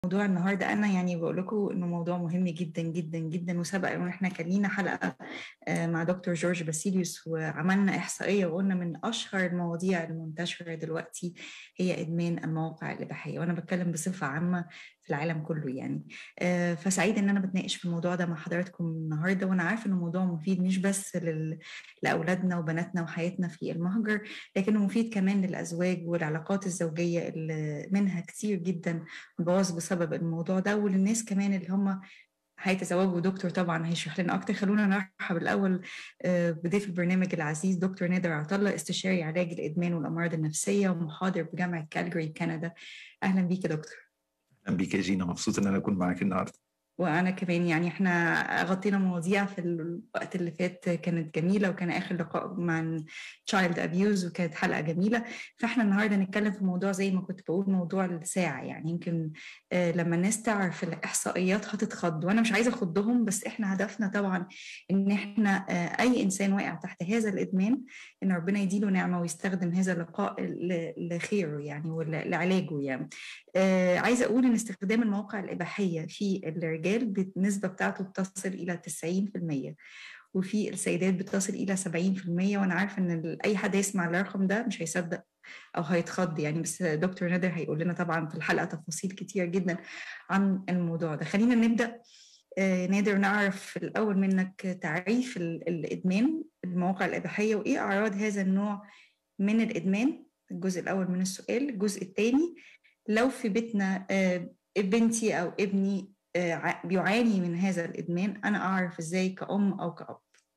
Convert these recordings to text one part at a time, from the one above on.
موضوع النهارده انا يعني بقول لكم انه موضوع مهم جدا جدا جدا وسبق ان احنا كان لينا حلقه مع دكتور جورج باسيليوس وعملنا احصائيه وقلنا من اشهر المواضيع المنتشره دلوقتي هي ادمان المواقع الاباحيه وانا بتكلم بصفه عامه في العالم كله يعني فسعيد ان انا بتناقش في الموضوع ده مع حضراتكم النهارده وانا عارفه انه موضوع مفيد مش بس لل... لاولادنا وبناتنا وحياتنا في المهجر لكنه مفيد كمان للازواج والعلاقات الزوجيه اللي منها كتير جدا باظ بسبب الموضوع ده وللناس كمان اللي هم هيتزوجوا دكتور طبعا هيشرح لنا اكتر خلونا نرحب الاول بضيف البرنامج العزيز دكتور نادر عطله استشاري علاج الادمان والامراض النفسيه ومحاضر بجامعه كالجري كندا اهلا بيك يا دكتور اهلا بيك يا جينا مبسوط ان انا اكون معاك النهارده وانا كمان يعني احنا غطينا مواضيع في الوقت اللي فات كانت جميله وكان اخر لقاء مع تشايلد ابيوز وكانت حلقه جميله فاحنا النهارده نتكلم في موضوع زي ما كنت بقول موضوع الساعه يعني يمكن لما الناس تعرف الاحصائيات هتتخض وانا مش عايزه اخضهم بس احنا هدفنا طبعا ان احنا اي انسان واقع تحت هذا الادمان ان ربنا يديله نعمه ويستخدم هذا اللقاء لخيره يعني ولعلاجه يعني عايزه اقول ان استخدام المواقع الاباحيه في الرجال الرجال بالنسبة بتاعته بتصل إلى 90% وفي السيدات بتصل إلى 70% وأنا عارفة إن أي حد يسمع الرقم ده مش هيصدق أو هيتخض يعني بس دكتور نادر هيقول لنا طبعا في الحلقة تفاصيل كتير جدا عن الموضوع ده خلينا نبدأ نادر نعرف الأول منك تعريف الإدمان المواقع الإباحية وإيه أعراض هذا النوع من الإدمان الجزء الأول من السؤال الجزء الثاني لو في بيتنا بنتي أو ابني بيعاني من هذا الادمان انا اعرف ازاي كأم او كأب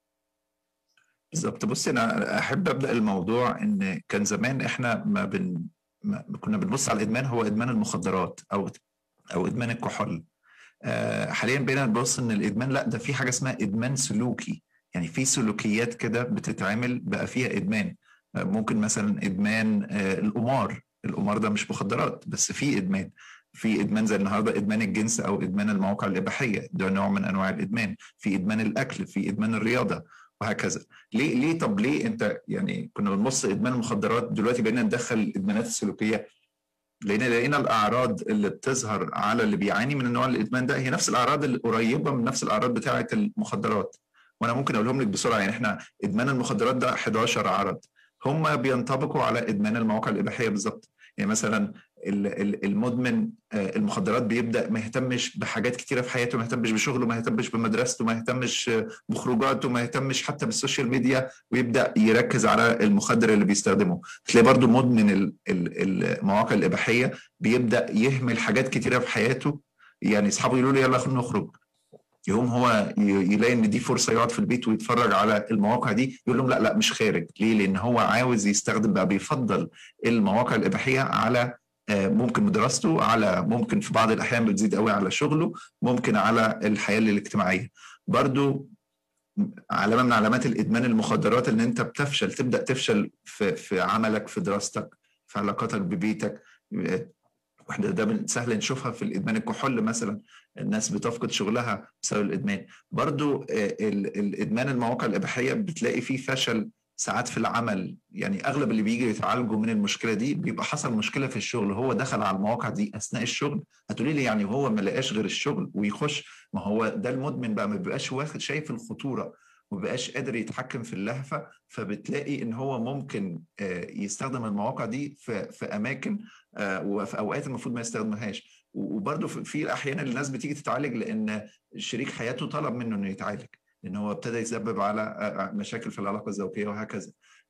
بالظبط بصي انا احب ابدا الموضوع ان كان زمان احنا ما بن ما كنا بنبص على الادمان هو ادمان المخدرات او او ادمان الكحول آه حاليا بقينا نبص ان الادمان لا ده في حاجه اسمها ادمان سلوكي يعني في سلوكيات كده بتتعمل بقى فيها ادمان آه ممكن مثلا ادمان آه القمار القمار ده مش مخدرات بس في ادمان في ادمان زي النهارده ادمان الجنس او ادمان المواقع الاباحيه ده نوع من انواع الادمان في ادمان الاكل في ادمان الرياضه وهكذا ليه ليه طب ليه انت يعني كنا بنبص ادمان المخدرات دلوقتي بقينا ندخل الادمانات السلوكيه لان لقينا الاعراض اللي بتظهر على اللي بيعاني من النوع الادمان ده هي نفس الاعراض القريبه من نفس الاعراض بتاعه المخدرات وانا ممكن اقولهم لك بسرعه يعني احنا ادمان المخدرات ده 11 عرض هم بينطبقوا على ادمان المواقع الاباحيه بالظبط يعني مثلا المدمن المخدرات بيبدا ما يهتمش بحاجات كتيره في حياته ما يهتمش بشغله ما يهتمش بمدرسته ما يهتمش بخروجاته ما يهتمش حتى بالسوشيال ميديا ويبدا يركز على المخدر اللي بيستخدمه تلاقي برضو مدمن المواقع الاباحيه بيبدا يهمل حاجات كتيره في حياته يعني اصحابه يقولوا له يلا نخرج يقوم هو يلاقي ان دي فرصه يقعد في البيت ويتفرج على المواقع دي يقول لهم لا لا مش خارج ليه لان هو عاوز يستخدم بقى بيفضل المواقع الاباحيه على ممكن دراسته على ممكن في بعض الاحيان بتزيد قوي على شغله ممكن على الحياه الاجتماعيه برضو علامه من علامات الادمان المخدرات ان انت بتفشل تبدا تفشل في في عملك في دراستك في علاقاتك ببيتك واحنا ده سهل نشوفها في الادمان الكحول مثلا الناس بتفقد شغلها بسبب الادمان برضو الادمان المواقع الاباحيه بتلاقي فيه فشل ساعات في العمل يعني اغلب اللي بيجي يتعالجوا من المشكله دي بيبقى حصل مشكله في الشغل هو دخل على المواقع دي اثناء الشغل هتقولي لي يعني هو ما لقاش غير الشغل ويخش ما هو ده المدمن بقى ما بيبقاش واخد شايف الخطوره ما بقاش قادر يتحكم في اللهفه فبتلاقي ان هو ممكن يستخدم المواقع دي في في اماكن وفي اوقات المفروض ما يستخدمهاش وبرده في احيانا الناس بتيجي تتعالج لان شريك حياته طلب منه انه يتعالج لان هو ابتدى يسبب على مشاكل في العلاقه الزوجيه وهكذا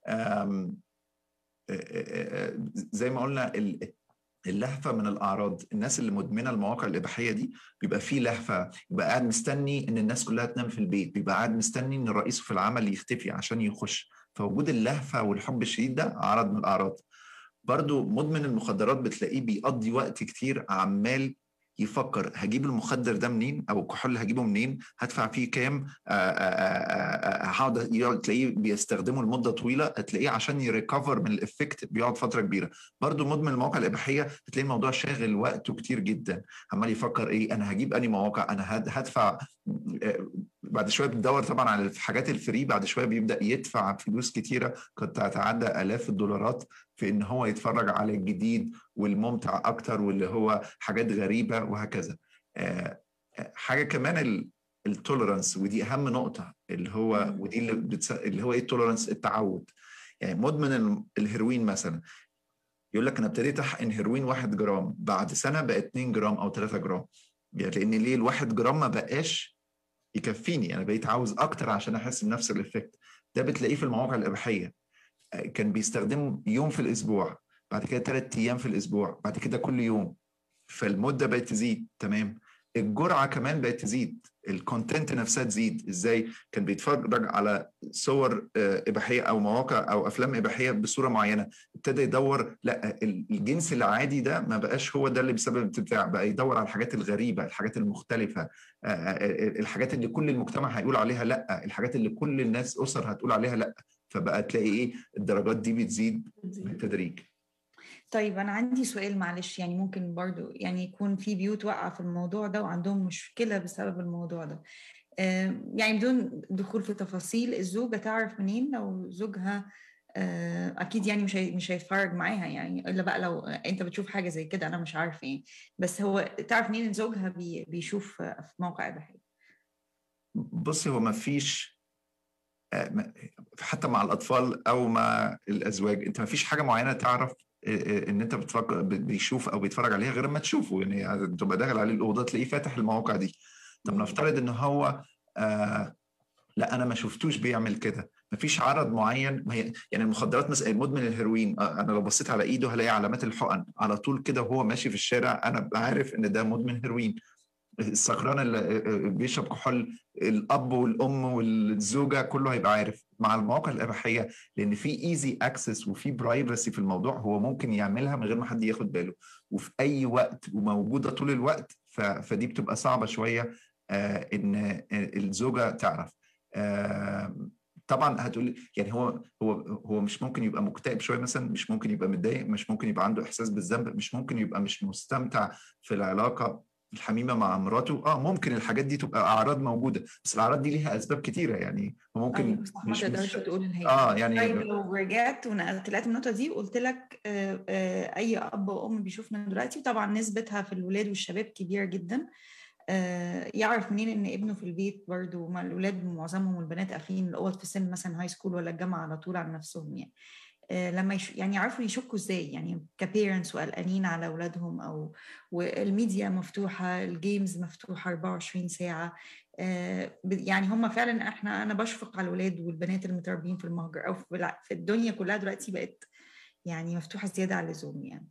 زي ما قلنا اللهفه من الاعراض الناس اللي مدمنه المواقع الاباحيه دي بيبقى في لهفه يبقى قاعد مستني ان الناس كلها تنام في البيت بيبقى قاعد مستني ان رئيسه في العمل يختفي عشان يخش فوجود اللهفه والحب الشديد ده عرض من الاعراض برضو مدمن المخدرات بتلاقيه بيقضي وقت كتير عمال يفكر هجيب المخدر ده منين او الكحول هجيبه منين هدفع فيه كام هقعد تلاقيه بيستخدمه لمده طويله هتلاقيه عشان يريكفر من الافكت بيقعد فتره كبيره برضو مدمن المواقع الاباحيه هتلاقي الموضوع شاغل وقته كتير جدا عمال يفكر ايه انا هجيب اني مواقع انا هدفع بعد شويه بيدور طبعا على الحاجات الفري بعد شويه بيبدا يدفع فلوس كتيره قد تتعدى الاف الدولارات في ان هو يتفرج على الجديد والممتع اكتر واللي هو حاجات غريبه وهكذا حاجه كمان التوليرانس ودي اهم نقطه اللي هو ودي اللي, بتس... اللي هو ايه التوليرانس التعود يعني مدمن الهيروين مثلا يقول لك انا ابتديت احقن هيروين 1 جرام بعد سنه بقى 2 جرام او 3 جرام يعني لان ليه الواحد جرام ما بقاش يكفيني انا بقيت عاوز اكتر عشان احس بنفس الافكت ده بتلاقيه في المواقع الاباحيه كان بيستخدمه يوم في الاسبوع بعد كده ثلاث ايام في الاسبوع بعد كده كل يوم فالمده بقت تزيد تمام الجرعه كمان بقت تزيد الكونتنت نفسها تزيد ازاي كان بيتفرج على صور اباحيه او مواقع او افلام اباحيه بصوره معينه ابتدى يدور لا الجنس العادي ده ما بقاش هو ده اللي بسبب الابتداع بقى يدور على الحاجات الغريبه الحاجات المختلفه الحاجات اللي كل المجتمع هيقول عليها لا الحاجات اللي كل الناس اسر هتقول عليها لا فبقى تلاقي ايه الدرجات دي بتزيد بالتدريج طيب أنا عندي سؤال معلش يعني ممكن برضو يعني يكون في بيوت واقعة في الموضوع ده وعندهم مشكلة بسبب الموضوع ده يعني بدون دخول في تفاصيل الزوجة تعرف منين لو زوجها أكيد يعني مش مش هيتفرج معاها يعني إلا بقى لو أنت بتشوف حاجة زي كده أنا مش عارفة يعني بس هو تعرف منين إن زوجها بي بيشوف في موقع إباحي بصي هو ما فيش حتى مع الاطفال او مع الازواج انت ما فيش حاجه معينه تعرف ان انت بتفكر بيشوف او بيتفرج عليها غير ما تشوفه يعني تبقى داخل عليه الاوضه تلاقيه فاتح المواقع دي طب نفترض ان هو آه لا انا ما شفتوش بيعمل كده مفيش عرض معين ما هي يعني المخدرات مثلا مدمن الهيروين انا لو بصيت على ايده هلاقي علامات الحقن على طول كده وهو ماشي في الشارع انا عارف ان ده مدمن هيروين السكران اللي بيشرب كحول الاب والام والزوجه كله هيبقى عارف مع المواقع الاباحيه لان في ايزي اكسس وفي برايفسي في الموضوع هو ممكن يعملها من غير ما حد ياخد باله وفي اي وقت وموجوده طول الوقت فدي بتبقى صعبه شويه آه ان الزوجه تعرف آه طبعا هتقول يعني هو هو هو مش ممكن يبقى مكتئب شويه مثلا مش ممكن يبقى متضايق مش ممكن يبقى عنده احساس بالذنب مش ممكن يبقى مش مستمتع في العلاقه الحميمه مع مراته اه ممكن الحاجات دي تبقى اعراض موجوده بس الاعراض دي ليها اسباب كتيره يعني ممكن أيوة صح ما تقدرش تقول ان هي اه يعني طيب لو رجعت ونقلت لقيت النقطه دي وقلت لك آه آه اي اب وام بيشوفنا دلوقتي وطبعا نسبتها في الولاد والشباب كبيره جدا آه يعرف منين ان ابنه في البيت برضه ما الاولاد معظمهم والبنات قافلين الاوض في سن مثلا هاي سكول ولا الجامعه على طول على نفسهم يعني لما يش... يعني يعرفوا يشكوا ازاي يعني كبيرنتس وقلقانين على اولادهم او والميديا مفتوحه الجيمز مفتوحه 24 ساعه يعني هم فعلا احنا انا بشفق على الاولاد والبنات المتربيين في المهجر او في الدنيا كلها دلوقتي بقت يعني مفتوحه زياده عن اللزوم يعني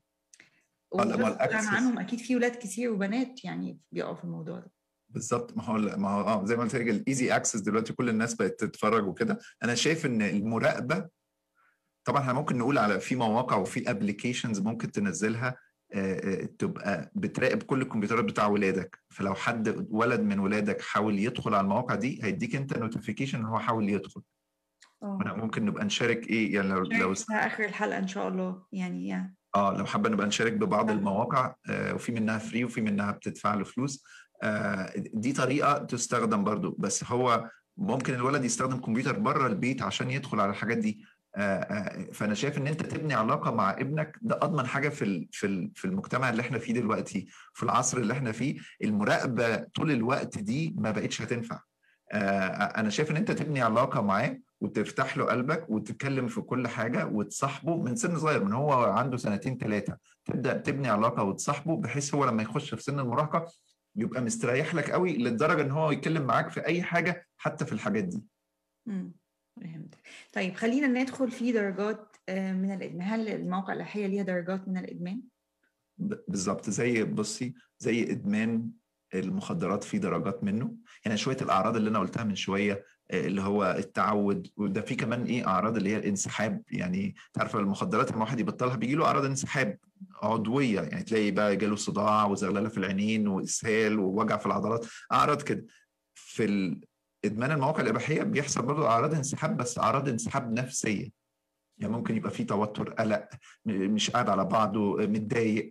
عنهم اكيد في ولاد كتير وبنات يعني بيقعوا في الموضوع ده بالظبط ما هو ما هو اه زي ما قلت لك الايزي اكسس دلوقتي كل الناس بقت تتفرج وكده انا شايف ان المراقبه طبعا احنا ممكن نقول على في مواقع وفي ابلكيشنز ممكن تنزلها تبقى بتراقب كل الكمبيوترات بتاع ولادك فلو حد ولد من ولادك حاول يدخل على المواقع دي هيديك انت نوتيفيكيشن ان هو حاول يدخل أوه. ممكن نبقى نشارك ايه يعني لو لو اخر الحلقه ان شاء الله يعني يعني اه لو حابه نبقى نشارك ببعض المواقع آه وفي منها فري وفي منها بتدفع له فلوس آه دي طريقه تستخدم برضو بس هو ممكن الولد يستخدم كمبيوتر بره البيت عشان يدخل على الحاجات دي فانا شايف ان انت تبني علاقه مع ابنك ده اضمن حاجه في في في المجتمع اللي احنا فيه دلوقتي في العصر اللي احنا فيه المراقبه طول الوقت دي ما بقتش هتنفع انا شايف ان انت تبني علاقه معاه وتفتح له قلبك وتتكلم في كل حاجه وتصاحبه من سن صغير من هو عنده سنتين ثلاثه تبدا تبني علاقه وتصاحبه بحيث هو لما يخش في سن المراهقه يبقى مستريح لك قوي للدرجه ان هو يتكلم معاك في اي حاجه حتى في الحاجات دي. امم فهمت طيب خلينا ندخل في درجات من الادمان هل المواقع الاباحيه ليها درجات من الادمان بالظبط زي بصي زي ادمان المخدرات في درجات منه يعني شويه الاعراض اللي انا قلتها من شويه اللي هو التعود وده في كمان ايه اعراض اللي هي الانسحاب يعني تعرف المخدرات لما واحد يبطلها بيجي له اعراض انسحاب عضويه يعني تلاقي بقى جاله صداع وزغلله في العينين واسهال ووجع في العضلات اعراض كده في ادمان المواقع الاباحيه بيحصل برضه اعراض انسحاب بس اعراض انسحاب نفسيه يعني ممكن يبقى في توتر قلق مش قاعد على بعضه متضايق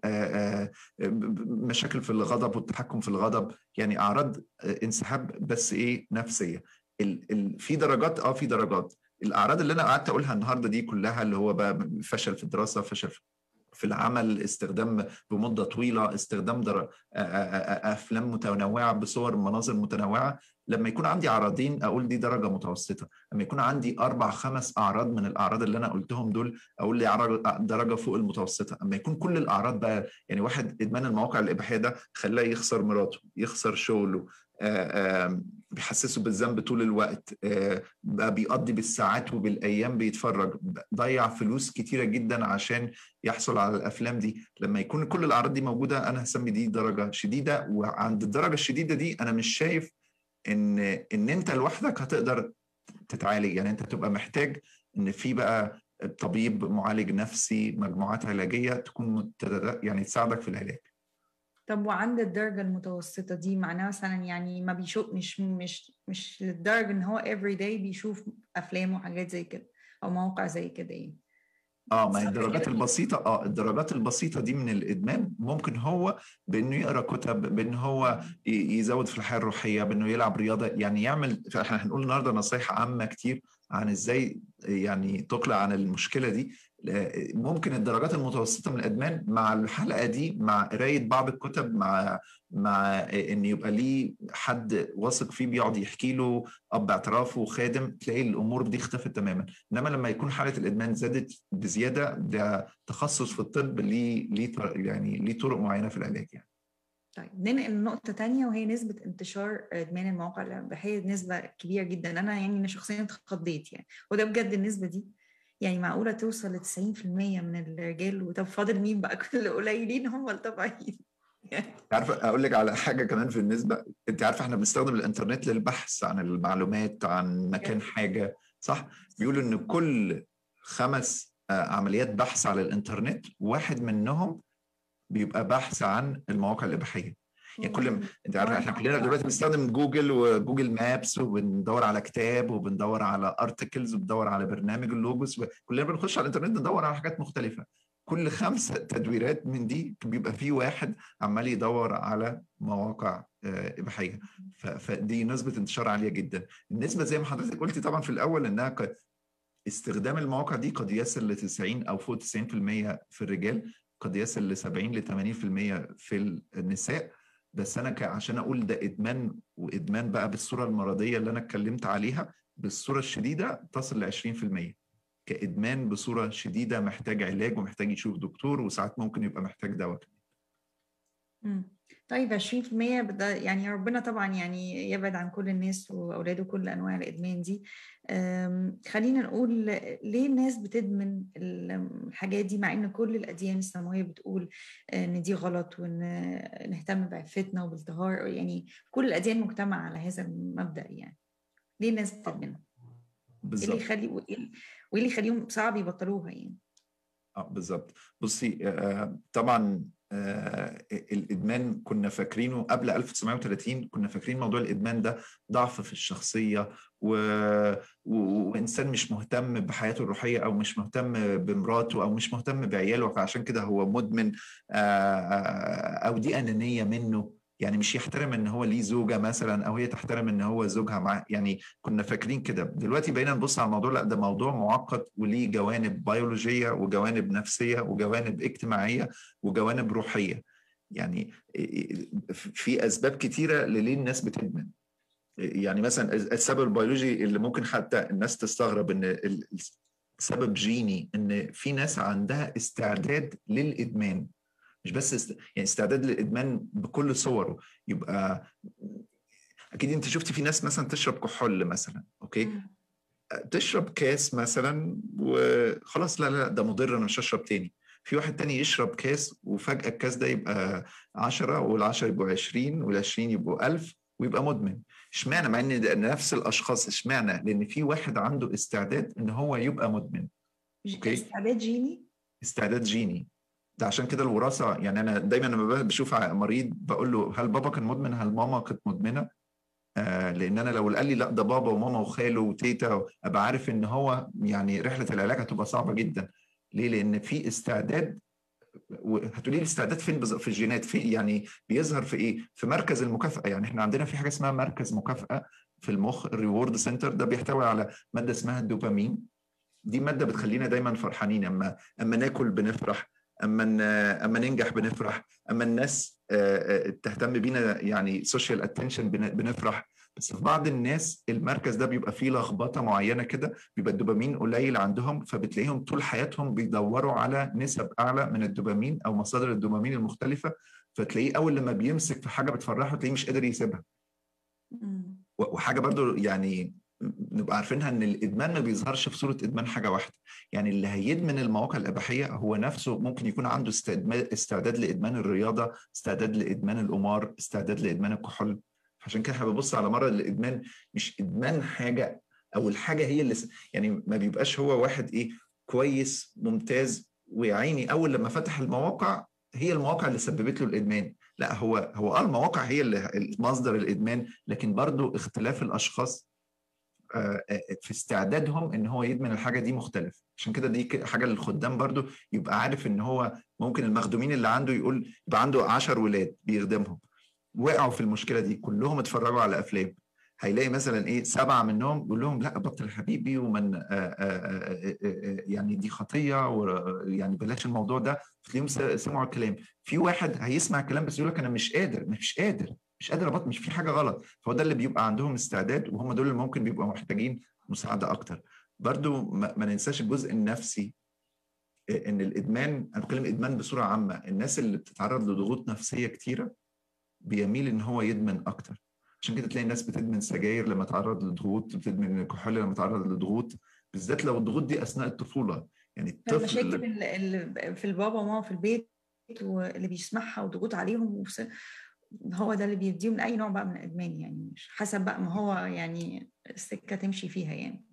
مشاكل في الغضب والتحكم في الغضب يعني اعراض انسحاب بس ايه نفسيه ال ال في درجات اه في درجات الاعراض اللي انا قعدت اقولها النهارده دي كلها اللي هو بقى فشل في الدراسه فشل في العمل استخدام بمده طويله استخدام در... افلام متنوعه بصور مناظر متنوعه لما يكون عندي عرضين اقول دي درجه متوسطه لما يكون عندي اربع خمس اعراض من الاعراض اللي انا قلتهم دول اقول لي درجه فوق المتوسطه اما يكون كل الاعراض بقى يعني واحد ادمان المواقع الاباحيه ده خلاه يخسر مراته يخسر شغله بيحسسه بالذنب طول الوقت بقى بيقضي بالساعات وبالايام بيتفرج ضيع فلوس كتيره جدا عشان يحصل على الافلام دي لما يكون كل الاعراض دي موجوده انا هسمي دي درجه شديده وعند الدرجه الشديده دي انا مش شايف ان ان انت لوحدك هتقدر تتعالج يعني انت تبقى محتاج ان في بقى طبيب معالج نفسي مجموعات علاجيه تكون يعني تساعدك في العلاج طب وعند الدرجة المتوسطة دي معناها مثلا يعني ما بيشوف مش مش مش للدرجة ان هو every day بيشوف افلام وحاجات زي كده او مواقع زي كده ايه اه ما الدرجات البسيطة اه الدرجات البسيطة دي من الإدمان ممكن هو بإنه يقرأ كتب بإنه هو يزود في الحياة الروحية بإنه يلعب رياضة يعني يعمل احنا هنقول النهاردة نصايح عامة كتير عن ازاي يعني تقلع عن المشكلة دي ممكن الدرجات المتوسطه من الادمان مع الحلقه دي مع قرايه بعض الكتب مع مع ان يبقى ليه حد واثق فيه بيقعد يحكي له اب اعترافه خادم تلاقي الامور دي اختفت تماما انما لما يكون حاله الادمان زادت بزياده ده تخصص في الطب ليه ليه يعني ليه طرق معينه في العلاج يعني طيب ننقل لنقطة تانية وهي نسبة انتشار إدمان المواقع الإباحية نسبة كبيرة جدا أنا يعني أنا شخصيا اتخضيت يعني وده بجد النسبة دي يعني معقولة توصل ل 90% من الرجال وطب فاضل مين بقى كل قليلين هم الطبيعيين عارفه اقول لك على حاجه كمان في النسبه انت عارفه احنا بنستخدم الانترنت للبحث عن المعلومات عن مكان حاجه صح بيقولوا ان كل خمس عمليات بحث على الانترنت واحد منهم بيبقى بحث عن المواقع الاباحيه يعني كل انت عارف احنا كلنا دلوقتي بنستخدم جوجل وجوجل مابس وبندور على كتاب وبندور على ارتكلز وبندور على برنامج اللوجوس كلنا بنخش على الانترنت ندور على حاجات مختلفه كل خمس تدويرات من دي بيبقى في واحد عمال يدور على مواقع اباحيه فدي نسبه انتشار عاليه جدا النسبه زي ما حضرتك قلتي طبعا في الاول انها استخدام المواقع دي قد يصل ل 90 او فوق 90% في الرجال قد يصل ل 70 ل 80% في النساء بس انا عشان اقول ده ادمان وادمان بقى بالصوره المرضيه اللي انا اتكلمت عليها بالصوره الشديده تصل ل 20% كادمان بصوره شديده محتاج علاج ومحتاج يشوف دكتور وساعات ممكن يبقى محتاج دواء طيب 20% ده يعني ربنا طبعا يعني يبعد عن كل الناس واولاده كل انواع الادمان دي خلينا نقول ليه الناس بتدمن الحاجات دي مع ان كل الاديان السماويه بتقول ان دي غلط وان نهتم بعفتنا وبالطهار يعني كل الاديان مجتمعه على هذا المبدا يعني ليه الناس بتدمنها؟ بالظبط ايه اللي يخلي وايه اللي يخليهم صعب يبطلوها يعني؟ اه بالظبط بصي آه طبعا آه الادمان كنا فاكرينه قبل 1930 كنا فاكرين موضوع الادمان ده ضعف في الشخصيه و... و... وانسان مش مهتم بحياته الروحيه او مش مهتم بمراته او مش مهتم بعياله فعشان كده هو مدمن آه او دي انانيه منه يعني مش يحترم ان هو ليه زوجه مثلا او هي تحترم ان هو زوجها معاه يعني كنا فاكرين كده دلوقتي بقينا نبص على الموضوع لا ده موضوع معقد وليه جوانب بيولوجيه وجوانب نفسيه وجوانب اجتماعيه وجوانب روحيه يعني في اسباب كتيره لليه الناس بتدمن يعني مثلا السبب البيولوجي اللي ممكن حتى الناس تستغرب ان سبب جيني ان في ناس عندها استعداد للادمان مش بس است... يعني استعداد للادمان بكل صوره يبقى اكيد انت شفتي في ناس مثلا تشرب كحول مثلا اوكي م. تشرب كاس مثلا وخلاص لا لا ده مضر انا مش هشرب تاني في واحد تاني يشرب كاس وفجأة الكاس ده يبقى 10 وال10 يبقوا 20 وال20 يبقوا 1000 ويبقى مدمن اشمعنى مع ان نفس الاشخاص اشمعنى لان في واحد عنده استعداد ان هو يبقى مدمن اوكي استعداد جيني استعداد جيني ده عشان كده الوراثه يعني انا دايما لما بشوف مريض بقول له هل بابا كان مدمن هل ماما كانت مدمنه آه لان انا لو قال لي لا ده بابا وماما وخاله وتيتا ابقى عارف ان هو يعني رحله العلاج هتبقى صعبه جدا ليه لان في استعداد هتقولي لي استعداد فين بالظبط في الجينات في يعني بيظهر في ايه في مركز المكافاه يعني احنا عندنا في حاجه اسمها مركز مكافاه في المخ الريورد سنتر ده بيحتوي على ماده اسمها الدوبامين دي ماده بتخلينا دايما فرحانين اما اما ناكل بنفرح اما اما ننجح بنفرح اما الناس تهتم بينا يعني سوشيال اتنشن بنفرح بس في بعض الناس المركز ده بيبقى فيه لخبطه معينه كده بيبقى الدوبامين قليل عندهم فبتلاقيهم طول حياتهم بيدوروا على نسب اعلى من الدوبامين او مصادر الدوبامين المختلفه فتلاقيه اول لما بيمسك في حاجه بتفرحه تلاقيه مش قادر يسيبها وحاجه برضو يعني نبقى عارفينها ان الادمان ما بيظهرش في صوره ادمان حاجه واحده يعني اللي هيدمن المواقع الاباحيه هو نفسه ممكن يكون عنده استعداد لادمان الرياضه استعداد لادمان القمار استعداد لادمان الكحول عشان كده احنا بنبص على مرض الادمان مش ادمان حاجه او الحاجه هي اللي يعني ما بيبقاش هو واحد ايه كويس ممتاز ويا عيني اول لما فتح المواقع هي المواقع اللي سببت له الادمان لا هو هو اه المواقع هي اللي مصدر الادمان لكن برضو اختلاف الاشخاص في استعدادهم ان هو يدمن الحاجه دي مختلف عشان كده دي حاجه للخدام برضو يبقى عارف ان هو ممكن المخدومين اللي عنده يقول يبقى عنده 10 ولاد بيخدمهم وقعوا في المشكله دي كلهم اتفرجوا على افلام هيلاقي مثلا ايه سبعه منهم يقول لهم لا بطل حبيبي ومن آآ آآ آآ يعني دي خطيه ويعني بلاش الموضوع ده تلاقيهم سمعوا الكلام في واحد هيسمع الكلام بس يقول لك انا مش قادر مش قادر مش قادر ابطل مش في حاجه غلط فهو ده اللي بيبقى عندهم استعداد وهم دول اللي ممكن بيبقوا محتاجين مساعده اكتر برضو ما, ما ننساش الجزء النفسي ان الادمان انا بتكلم ادمان بصوره عامه الناس اللي بتتعرض لضغوط نفسيه كتيره بيميل ان هو يدمن اكتر عشان كده تلاقي الناس بتدمن سجاير لما تعرض لضغوط بتدمن الكحول لما تعرض لضغوط بالذات لو الضغوط دي اثناء الطفوله يعني الطفل المشاكل اللي في البابا وماما في البيت واللي بيسمعها وضغوط عليهم هو ده اللي بيديهم اي نوع بقى من الادمان يعني مش حسب بقى ما هو يعني السكه تمشي فيها يعني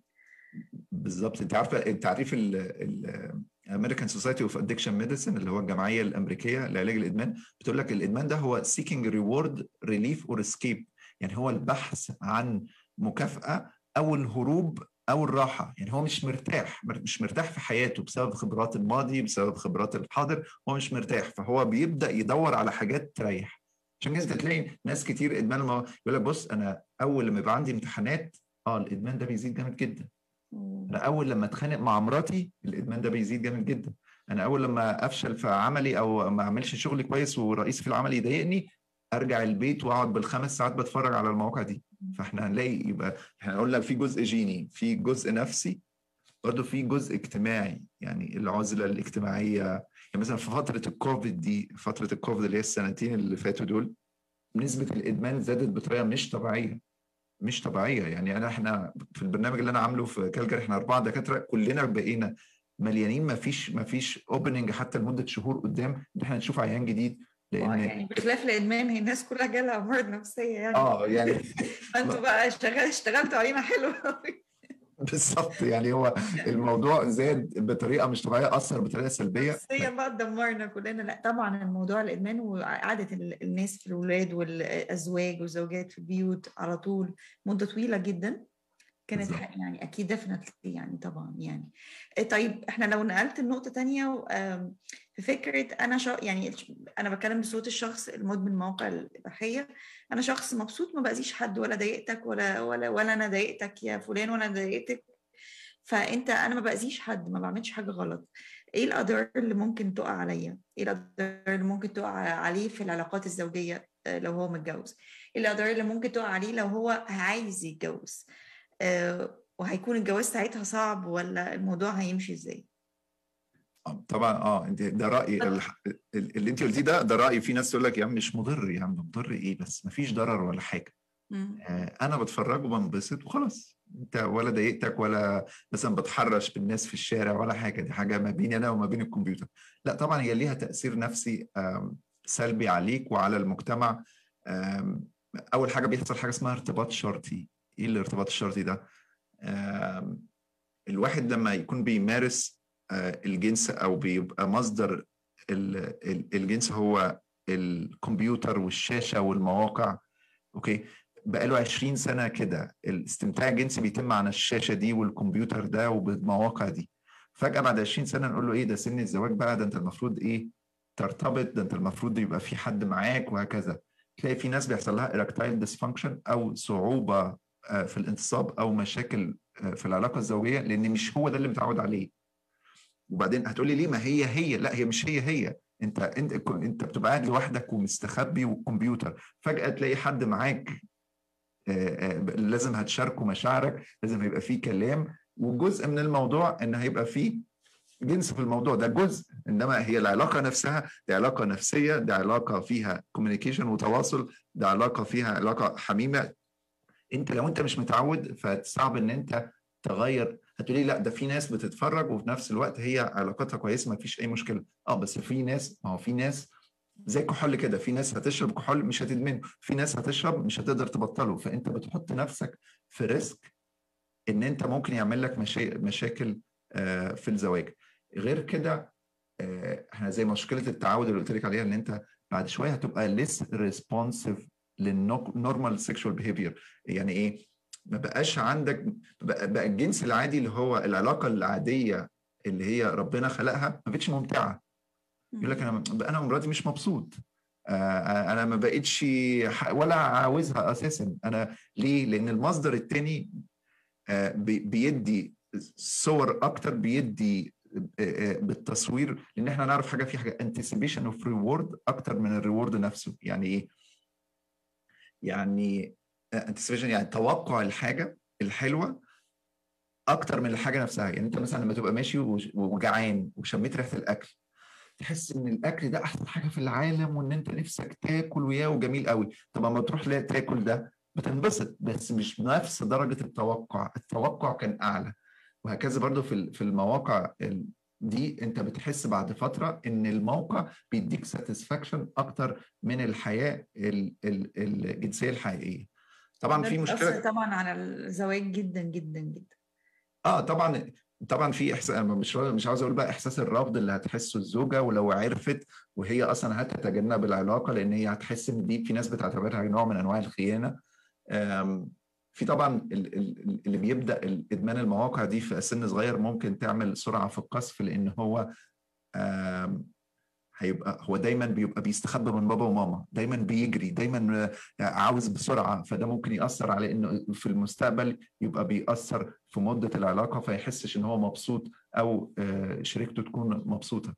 بالظبط انت عارفه التعريف الامريكان سوسايتي اوف ادكشن ميديسن اللي هو الجمعيه الامريكيه لعلاج الادمان بتقول لك الادمان ده هو seeking reward relief or escape يعني هو البحث عن مكافاه او الهروب او الراحه يعني هو مش مرتاح مش مرتاح في حياته بسبب خبرات الماضي بسبب خبرات الحاضر هو مش مرتاح فهو بيبدا يدور على حاجات تريح عشان كده تلاقي ناس كتير ادمان يقول لك بص انا اول لما يبقى عندي امتحانات اه الادمان ده بيزيد جامد جدا انا اول لما اتخانق مع مراتي الادمان ده بيزيد جامد جدا انا اول لما افشل في عملي او ما اعملش شغل كويس ورئيس في العمل يضايقني ارجع البيت واقعد بالخمس ساعات بتفرج على المواقع دي فاحنا هنلاقي يبقى احنا قلنا في جزء جيني في جزء نفسي برضه في جزء اجتماعي يعني العزله الاجتماعيه يعني مثلا في فتره الكوفيد دي فتره الكوفيد اللي هي السنتين اللي فاتوا دول نسبه الادمان زادت بطريقه مش طبيعيه مش طبيعيه يعني انا احنا في البرنامج اللي انا عامله في كالجري احنا اربعه دكاتره كلنا بقينا مليانين ما فيش ما فيش اوبننج حتى لمده شهور قدام ان احنا نشوف عيان جديد لان يعني بخلاف الادمان هي الناس كلها جالها امراض نفسيه يعني اه يعني انتوا بقى اشتغل اشتغلتوا علينا حلو بالظبط يعني هو الموضوع زاد بطريقه مش طبيعيه اثر بطريقه سلبيه نفسيا بقى دمرنا كلنا لا طبعا الموضوع الادمان وقعده الناس في الاولاد والازواج والزوجات في البيوت على طول مده طويله جدا كانت بالزبط. يعني اكيد ديفنتلي يعني طبعا يعني طيب احنا لو نقلت النقطه تانية في فكره انا شا يعني انا بتكلم بصوت الشخص المدمن مواقع الاباحيه انا شخص مبسوط ما باذيش حد ولا ضايقتك ولا ولا ولا انا ضايقتك يا فلان ولا ضايقتك فانت انا ما باذيش حد ما بعملش حاجه غلط ايه الاضرار اللي ممكن تقع عليا ايه الاضرار اللي ممكن تقع عليه في العلاقات الزوجيه لو هو متجوز ايه الاضرار اللي ممكن تقع عليه لو هو عايز يتجوز أه وهيكون الجواز ساعتها صعب ولا الموضوع هيمشي ازاي طبعا اه انت ده رايي اللي انت قلتيه ده ده رايي في ناس تقول لك يا عم مش مضر يا عم مضر ايه بس ما فيش ضرر ولا حاجه آه انا بتفرج وبنبسط وخلاص انت ولا ضايقتك ولا مثلا بتحرش بالناس في الشارع ولا حاجه دي حاجه ما بيني انا وما بين الكمبيوتر لا طبعا هي ليها تاثير نفسي سلبي عليك وعلى المجتمع اول حاجه بيحصل حاجه اسمها ارتباط شرطي ايه الارتباط الشرطي ده الواحد لما يكون بيمارس الجنس او بيبقى مصدر الجنس هو الكمبيوتر والشاشه والمواقع اوكي بقاله 20 سنه كده الاستمتاع الجنسي بيتم على الشاشه دي والكمبيوتر ده وبالمواقع دي فجاه بعد 20 سنه نقول له ايه ده سن الزواج بقى ده انت المفروض ايه ترتبط ده انت المفروض يبقى في حد معاك وهكذا تلاقي في ناس بيحصل لها erectile dysfunction او صعوبه في الانتصاب او مشاكل في العلاقه الزوجيه لان مش هو ده اللي متعود عليه وبعدين هتقولي ليه ما هي هي لا هي مش هي هي انت انت انت بتبقى قاعد لوحدك ومستخبي والكمبيوتر فجاه تلاقي حد معاك لازم هتشاركوا مشاعرك لازم هيبقى فيه كلام وجزء من الموضوع ان هيبقى فيه جنس في الموضوع ده جزء انما هي العلاقه نفسها دي علاقه نفسيه دي علاقه فيها كوميونيكيشن وتواصل دي علاقه فيها علاقه حميمه انت لو انت مش متعود فصعب ان انت تغير هتقولي لا ده في ناس بتتفرج وفي نفس الوقت هي علاقتها كويسه ما فيش اي مشكله اه بس في ناس ما هو في ناس زي الكحول كده في ناس هتشرب كحول مش هتدمنه في ناس هتشرب مش هتقدر تبطله فانت بتحط نفسك في ريسك ان انت ممكن يعمل لك مشا... مشاكل آه في الزواج غير كده آه احنا زي مشكله التعود اللي قلت لك عليها ان انت بعد شويه هتبقى ليس ريسبونسيف للنورمال سيكشوال بيهيفير يعني ايه ما بقاش عندك بقى الجنس العادي اللي هو العلاقه العاديه اللي هي ربنا خلقها ما بقتش ممتعه يقول لك انا انا ومراتي مش مبسوط آه انا ما بقتش ولا عاوزها اساسا انا ليه لان المصدر الثاني آه بيدي صور اكتر بيدي بالتصوير لان احنا نعرف حاجه في حاجه انتسيبيشن اوف ريورد اكتر من الريورد نفسه يعني ايه يعني انتسيبيشن يعني توقع الحاجه الحلوه اكتر من الحاجه نفسها يعني انت مثلا لما تبقى ماشي وجعان وشميت ريحه الاكل تحس ان الاكل ده احسن حاجه في العالم وان انت نفسك تاكل وياه وجميل قوي طب اما تروح تاكل ده بتنبسط بس مش بنفس درجه التوقع التوقع كان اعلى وهكذا برضو في في المواقع دي انت بتحس بعد فتره ان الموقع بيديك ساتسفاكشن اكتر من الحياه الجنسيه الحقيقيه طبعا في مشكله طبعا على الزواج جدا جدا جدا اه طبعا طبعا في احساس مش مش عاوز اقول بقى احساس الرفض اللي هتحسه الزوجه ولو عرفت وهي اصلا هتتجنب العلاقه لان هي هتحس ان دي في ناس بتعتبرها نوع من انواع الخيانه في طبعا اللي بيبدا ادمان المواقع دي في سن صغير ممكن تعمل سرعه في القذف لان هو هيبقى هو دايما بيبقى بيستخبى من بابا وماما دايما بيجري دايما عاوز بسرعه فده ممكن ياثر على انه في المستقبل يبقى بيأثر في مده العلاقه فيحسش ان هو مبسوط او شريكته تكون مبسوطه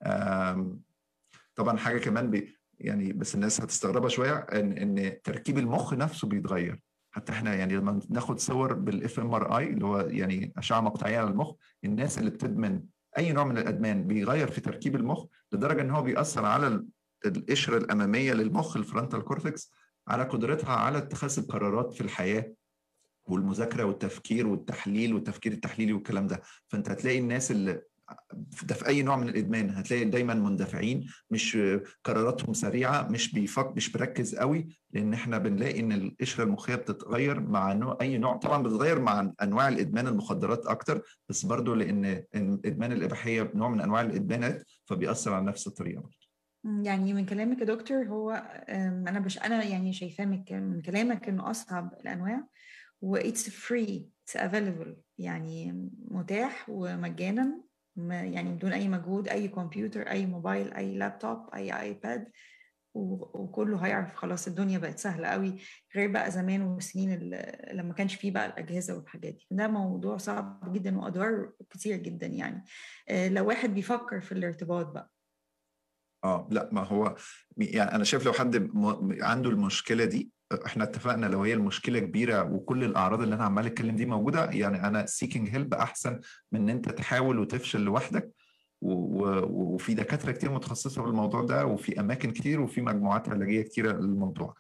طبعا حاجه كمان بي يعني بس الناس هتستغربها شويه ان ان تركيب المخ نفسه بيتغير حتى احنا يعني لما ناخد صور بالاف ام ار اي اللي هو يعني اشعه مقطعيه على المخ الناس اللي بتدمن اي نوع من الادمان بيغير في تركيب المخ لدرجه ان هو بيأثر على القشره الاماميه للمخ الفرونتال كورتكس على قدرتها على اتخاذ القرارات في الحياه والمذاكره والتفكير والتحليل والتفكير التحليلي والكلام ده فانت هتلاقي الناس اللي ده في اي نوع من الادمان هتلاقي دايما مندفعين مش قراراتهم سريعه مش بيفك مش بركز قوي لان احنا بنلاقي ان القشره المخيه بتتغير مع نوع اي نوع طبعا بتتغير مع انواع الادمان المخدرات اكتر بس برضو لان ادمان الاباحيه نوع من انواع الادمانات فبيأثر على نفس الطريقه برضو. يعني من كلامك يا دكتور هو انا بش انا يعني شايفاه من كلامك انه اصعب الانواع و it's free it's available يعني متاح ومجانا يعني بدون اي مجهود اي كمبيوتر اي موبايل اي لابتوب اي ايباد وكله هيعرف خلاص الدنيا بقت سهله قوي غير بقى زمان والسنين لما كانش فيه بقى الاجهزه والحاجات دي ده موضوع صعب جدا واضرار كتير جدا يعني لو واحد بيفكر في الارتباط بقى اه لا ما هو يعني انا شايف لو حد عنده المشكله دي احنا اتفقنا لو هي المشكله كبيره وكل الاعراض اللي انا عمال اتكلم دي موجوده يعني انا سيكينج هيلب احسن من ان انت تحاول وتفشل لوحدك وفي دكاتره كتير متخصصه في الموضوع ده وفي اماكن كتير وفي مجموعات علاجيه كتيره للموضوع.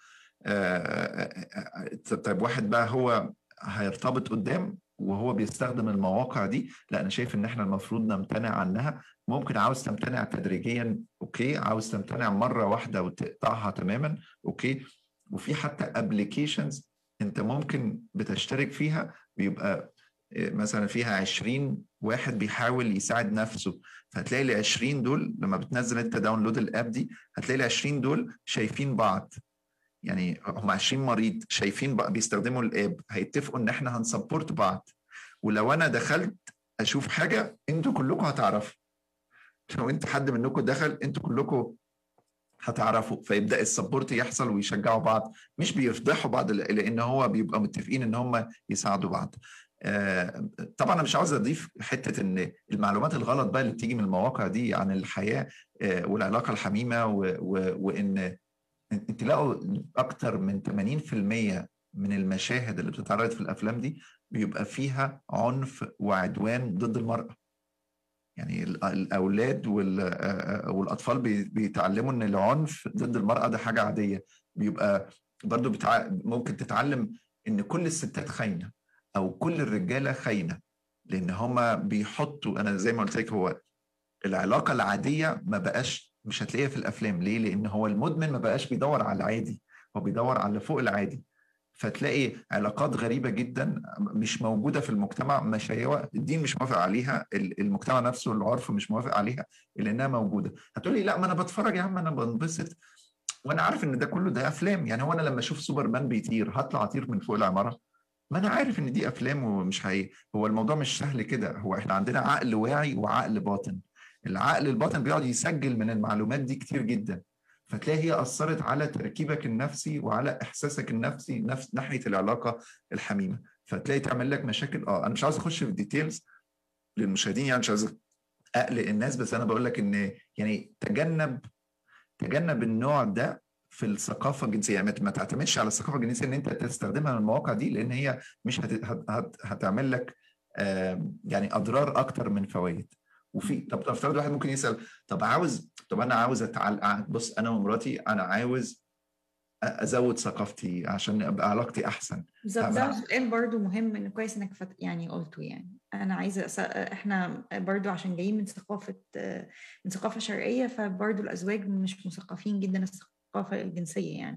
طيب واحد بقى هو هيرتبط قدام وهو بيستخدم المواقع دي لا انا شايف ان احنا المفروض نمتنع عنها ممكن عاوز تمتنع تدريجيا اوكي عاوز تمتنع مره واحده وتقطعها تماما اوكي وفي حتى ابلكيشنز انت ممكن بتشترك فيها بيبقى مثلا فيها 20 واحد بيحاول يساعد نفسه فهتلاقي ال 20 دول لما بتنزل انت داونلود الاب دي هتلاقي ال 20 دول شايفين بعض يعني هم 20 مريض شايفين بقى بيستخدموا الاب هيتفقوا ان احنا هنسبورت بعض ولو انا دخلت اشوف حاجه انتوا كلكم هتعرفوا لو انت حد منكم دخل انتوا كلكم هتعرفوا فيبدا السبورت يحصل ويشجعوا بعض مش بيفضحوا بعض لان هو بيبقى متفقين ان هم يساعدوا بعض طبعا انا مش عاوز اضيف حته ان المعلومات الغلط بقى اللي بتيجي من المواقع دي عن الحياه والعلاقه الحميمه وان تلاقوا اكتر من 80% من المشاهد اللي بتتعرض في الافلام دي بيبقى فيها عنف وعدوان ضد المراه يعني الاولاد والاطفال بيتعلموا ان العنف ضد المراه ده حاجه عاديه بيبقى برضو بتع... ممكن تتعلم ان كل الستات خاينه او كل الرجاله خاينه لان هما بيحطوا انا زي ما قلت لك هو العلاقه العاديه ما بقاش مش هتلاقيها في الافلام ليه لان هو المدمن ما بقاش بيدور على العادي هو بيدور على اللي فوق العادي فتلاقي علاقات غريبه جدا مش موجوده في المجتمع مش هي الدين مش موافق عليها المجتمع نفسه العرف مش موافق عليها الا انها موجوده هتقولي لا ما انا بتفرج يا عم انا بنبسط وانا عارف ان ده كله ده افلام يعني هو انا لما اشوف سوبر مان بيطير هطلع اطير من فوق العماره ما انا عارف ان دي افلام ومش هي هو الموضوع مش سهل كده هو احنا عندنا عقل واعي وعقل باطن العقل الباطن بيقعد يسجل من المعلومات دي كتير جدا فتلاقي هي اثرت على تركيبك النفسي وعلى احساسك النفسي نفس ناحيه العلاقه الحميمه فتلاقي تعمل لك مشاكل اه انا مش عاوز اخش في الديتيلز للمشاهدين يعني مش عايز اقلق الناس بس انا بقول لك ان يعني تجنب تجنب النوع ده في الثقافه الجنسيه يعني ما تعتمدش على الثقافه الجنسيه ان انت تستخدمها من المواقع دي لان هي مش هت... هت... هتعمل لك آه يعني اضرار اكتر من فوائد وفي طب نفترض واحد ممكن يسال طب عاوز طب انا عاوز اتعلق بص انا ومراتي انا عاوز ازود ثقافتي عشان ابقى علاقتي احسن بالظبط ده سؤال برضو مهم ان كويس انك فت... يعني قلته يعني انا عايزه أس... احنا برضو عشان جايين من ثقافه من ثقافه شرقيه فبرضو الازواج مش مثقفين جدا الثقافه الجنسيه يعني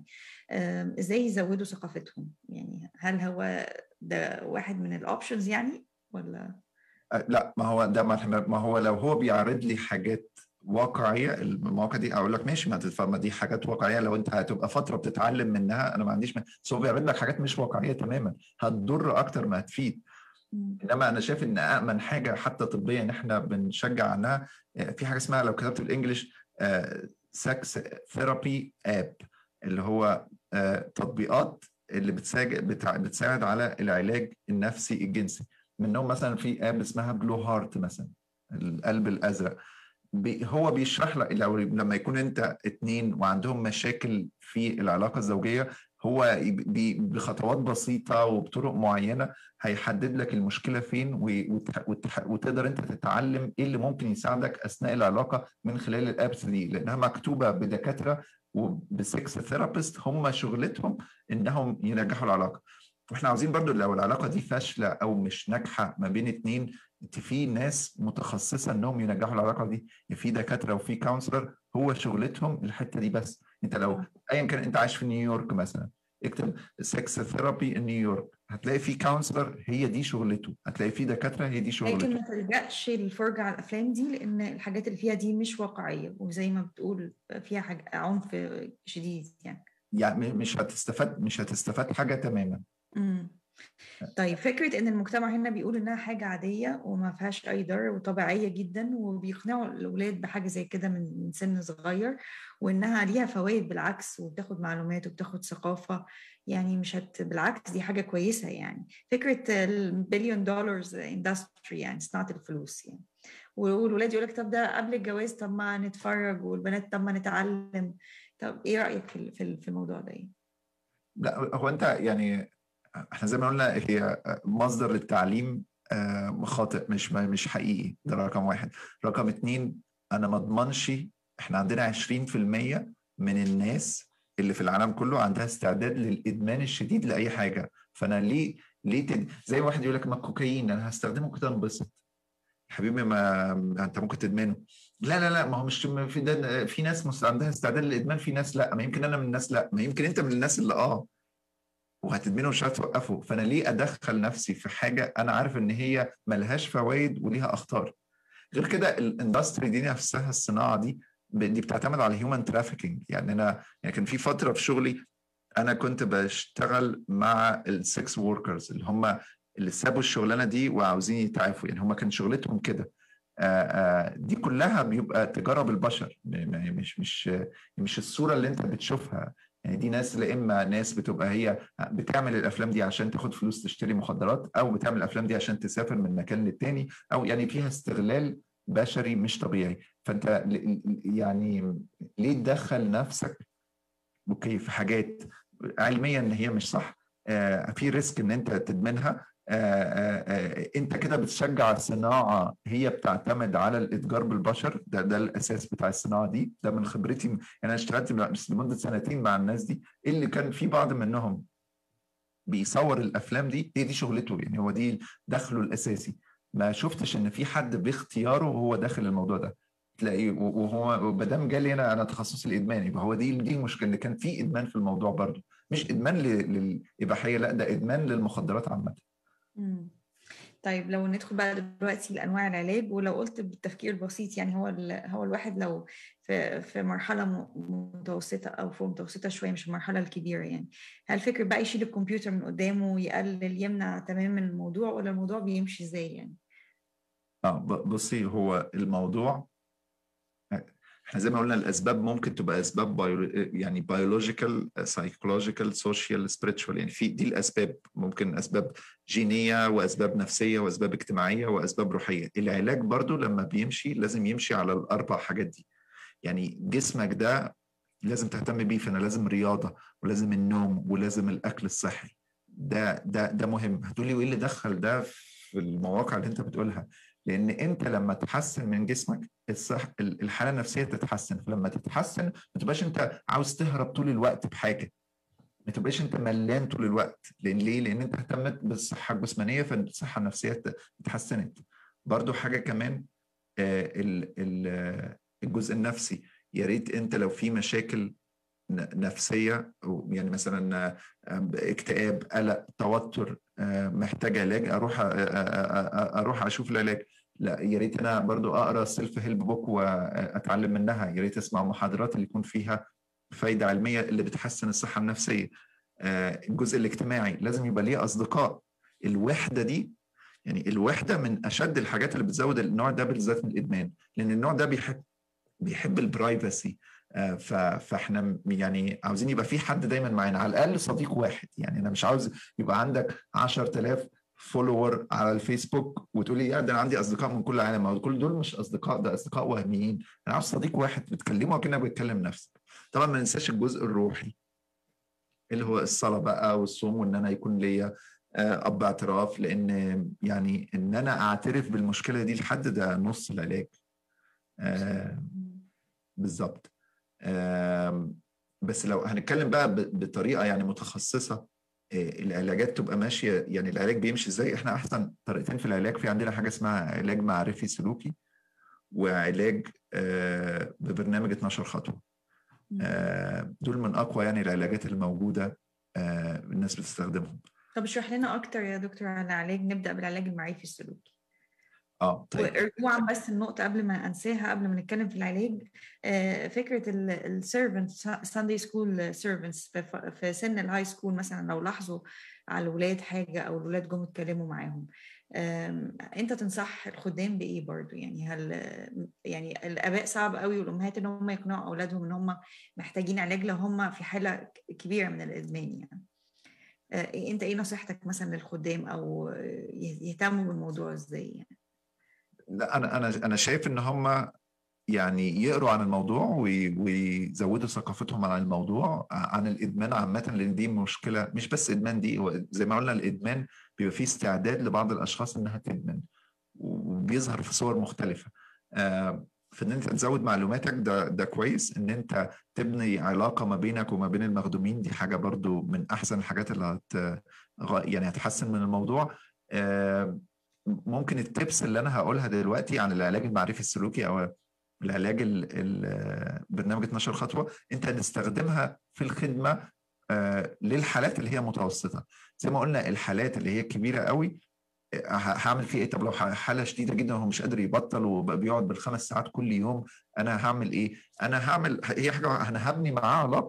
ازاي يزودوا ثقافتهم يعني هل هو ده واحد من الاوبشنز يعني ولا لا ما هو ده ما هو لو هو بيعرض لي حاجات واقعيه المواقع دي اقول لك ماشي ما ما دي حاجات واقعيه لو انت هتبقى فتره بتتعلم منها انا ما عنديش بس هو بيعرض لك حاجات مش واقعيه تماما هتضر اكتر ما هتفيد انما انا شايف ان امن حاجه حتى طبيا ان احنا بنشجع عنها في حاجه اسمها لو كتبت بالانجلش سكس ثيرابي اب اللي هو تطبيقات اللي بتساعد بتساعد على العلاج النفسي الجنسي منهم مثلا في اب اسمها بلو هارت مثلا القلب الازرق بي هو بيشرح لك لو لما يكون انت اتنين وعندهم مشاكل في العلاقه الزوجيه هو بخطوات بسيطه وبطرق معينه هيحدد لك المشكله فين وتقدر انت تتعلم ايه اللي ممكن يساعدك اثناء العلاقه من خلال الابس دي لانها مكتوبه بدكاتره وبسكس ثيرابيست هم شغلتهم انهم ينجحوا العلاقه واحنا عاوزين برضو لو العلاقه دي فاشله او مش ناجحه ما بين اتنين في ناس متخصصه انهم ينجحوا العلاقه دي في دكاتره وفي كونسلر هو شغلتهم الحته دي بس انت لو ايا كان انت عايش في نيويورك مثلا اكتب سكس ثيرابي ان نيويورك هتلاقي في كونسلر هي دي شغلته هتلاقي في دكاتره هي دي شغلته لكن ما تلجاش للفرجه على الافلام دي لان الحاجات اللي فيها دي مش واقعيه وزي ما بتقول فيها حاجة عنف شديد يعني يعني مش هتستفاد مش هتستفاد حاجه تماما امم طيب فكرة إن المجتمع هنا بيقول إنها حاجة عادية وما فيهاش أي ضرر وطبيعية جدا وبيقنعوا الأولاد بحاجة زي كده من سن صغير وإنها ليها فوائد بالعكس وبتاخد معلومات وبتاخد ثقافة يعني مش هت بالعكس دي حاجة كويسة يعني فكرة البليون دولارز اندستري يعني صناعة الفلوس يعني والولاد يقول لك طب ده قبل الجواز طب ما نتفرج والبنات طب ما نتعلم طب إيه رأيك في في الموضوع ده إيه؟ لا هو أنت يعني احنا زي ما قلنا هي مصدر للتعليم خاطئ مش مش حقيقي ده رقم واحد رقم اتنين انا ما اضمنش احنا عندنا 20% من الناس اللي في العالم كله عندها استعداد للادمان الشديد لاي حاجه فانا ليه ليه تد... زي واحد يقول لك ما الكوكايين انا هستخدمه كده انبسط حبيبي ما انت ممكن تدمنه لا لا لا ما هو مش في ده في ناس عندها استعداد للادمان في ناس لا ما يمكن انا من الناس لا ما يمكن انت من الناس اللي اه وهتدمنه مش هتوقفه فانا ليه ادخل نفسي في حاجه انا عارف ان هي ملهاش فوائد وليها اخطار غير كده الاندستري دي نفسها الصناعه دي دي بتعتمد على هيومن ترافيكينج يعني انا يعني كان في فتره في شغلي انا كنت بشتغل مع السكس وركرز اللي هم اللي سابوا الشغلانه دي وعاوزين يتعافوا يعني هم كان شغلتهم كده دي كلها بيبقى تجاره بالبشر مش مش مش الصوره اللي انت بتشوفها يعني دي ناس لا اما ناس بتبقى هي بتعمل الافلام دي عشان تاخد فلوس تشتري مخدرات او بتعمل الافلام دي عشان تسافر من مكان للتاني او يعني فيها استغلال بشري مش طبيعي فانت يعني ليه تدخل نفسك اوكي في حاجات علميا ان هي مش صح آه في ريسك ان انت تدمنها آآ آآ انت كده بتشجع صناعه هي بتعتمد على الاتجار بالبشر ده ده الاساس بتاع الصناعه دي ده من خبرتي يعني انا اشتغلت لمده سنتين مع الناس دي اللي كان في بعض منهم بيصور الافلام دي هي دي شغلته يعني هو دي دخله الاساسي ما شفتش ان في حد باختياره هو داخل الموضوع ده تلاقيه وهو ما دام جالي انا انا تخصصي الادمان يبقى هو دي دي المشكله ان كان في ادمان في الموضوع برضه مش ادمان للاباحيه لا ده ادمان للمخدرات عامه مم. طيب لو ندخل بقى دلوقتي لانواع العلاج ولو قلت بالتفكير البسيط يعني هو هو الواحد لو في في مرحله متوسطه او فوق متوسطه شويه مش المرحله الكبيره يعني هل فكر بقى يشيل الكمبيوتر من قدامه يقلل يمنع تماما الموضوع ولا الموضوع بيمشي ازاي يعني؟ اه بصي هو الموضوع احنا زي ما قلنا الاسباب ممكن تبقى اسباب بايو يعني بيولوجيكال سايكولوجيكال سوشيال سبيريتشوال يعني في دي الاسباب ممكن اسباب جينيه واسباب نفسيه واسباب اجتماعيه واسباب روحيه العلاج برضو لما بيمشي لازم يمشي على الاربع حاجات دي يعني جسمك ده لازم تهتم بيه فانا لازم رياضه ولازم النوم ولازم الاكل الصحي ده ده ده مهم هتقولي وايه اللي دخل ده في المواقع اللي انت بتقولها لان انت لما تحسن من جسمك الصح الحاله النفسيه تتحسن فلما تتحسن ما تبقاش انت عاوز تهرب طول الوقت بحاجه ما تبقاش انت ملان طول الوقت لان ليه لان انت اهتمت بالصحه الجسمانيه فالصحه النفسيه اتحسنت برضو حاجه كمان الجزء النفسي يا ريت انت لو في مشاكل نفسيه يعني مثلا اكتئاب قلق توتر محتاج علاج اروح اروح اشوف العلاج لا يا ريت انا برضو اقرا سيلف هيلب بوك واتعلم منها يا ريت اسمع محاضرات اللي يكون فيها فايده علميه اللي بتحسن الصحه النفسيه الجزء الاجتماعي لازم يبقى ليه اصدقاء الوحده دي يعني الوحده من اشد الحاجات اللي بتزود النوع ده بالذات من الادمان لان النوع ده بيحب بيحب البرايفسي فاحنا يعني عاوزين يبقى في حد دايما معانا على الاقل صديق واحد يعني انا مش عاوز يبقى عندك 10000 فولور على الفيسبوك وتقول لي يا ده انا عندي اصدقاء من كل العالم كل دول مش اصدقاء ده اصدقاء وهميين انا عاوز صديق واحد بتكلمه كأنك بتكلم نفسك طبعا ما ننساش الجزء الروحي اللي هو الصلاه بقى والصوم وان انا يكون ليا اب اعتراف لان يعني ان انا اعترف بالمشكله دي لحد ده نص العلاج آه بالظبط آه بس لو هنتكلم بقى بطريقه يعني متخصصه العلاجات تبقى ماشيه يعني العلاج بيمشي ازاي احنا احسن طريقتين في العلاج في عندنا حاجه اسمها علاج معرفي سلوكي وعلاج آه ببرنامج 12 خطوه آه دول من اقوى يعني العلاجات الموجوده آه الناس بتستخدمهم طب اشرح لنا اكتر يا دكتور عن العلاج نبدا بالعلاج المعرفي السلوكي اه طيب ورجوعا بس النقطه قبل ما انساها قبل ما نتكلم في العلاج آه فكره السيرفنت ساندي سكول سيرفنتس في سن الهاي سكول مثلا لو لاحظوا على الولاد حاجه او الولاد جم اتكلموا معاهم انت تنصح الخدام بايه برضو يعني هل يعني الاباء صعب قوي والامهات ان هم يقنعوا اولادهم ان هم محتاجين علاج لو هم في حاله كبيره من الادمان يعني انت ايه نصيحتك مثلا للخدام او يهتموا بالموضوع ازاي يعني لا انا انا انا شايف ان هم يعني يقروا عن الموضوع ويزودوا ثقافتهم عن الموضوع عن الادمان عامه لان دي مشكله مش بس ادمان دي زي ما قلنا الادمان بيبقى فيه استعداد لبعض الاشخاص انها تدمن وبيظهر في صور مختلفه فان انت تزود معلوماتك ده ده كويس ان انت تبني علاقه ما بينك وما بين المخدومين دي حاجه برضو من احسن الحاجات اللي هت يعني هتحسن من الموضوع ممكن التبس اللي انا هقولها دلوقتي عن العلاج المعرفي السلوكي او العلاج برنامج 12 خطوه انت هتستخدمها في الخدمه للحالات اللي هي متوسطه زي ما قلنا الحالات اللي هي كبيره قوي هعمل فيه ايه طب لو حاله شديده جدا وهو مش قادر يبطل وبيقعد بالخمس ساعات كل يوم انا هعمل ايه انا هعمل هي حاجه انا هبني معاه علاقه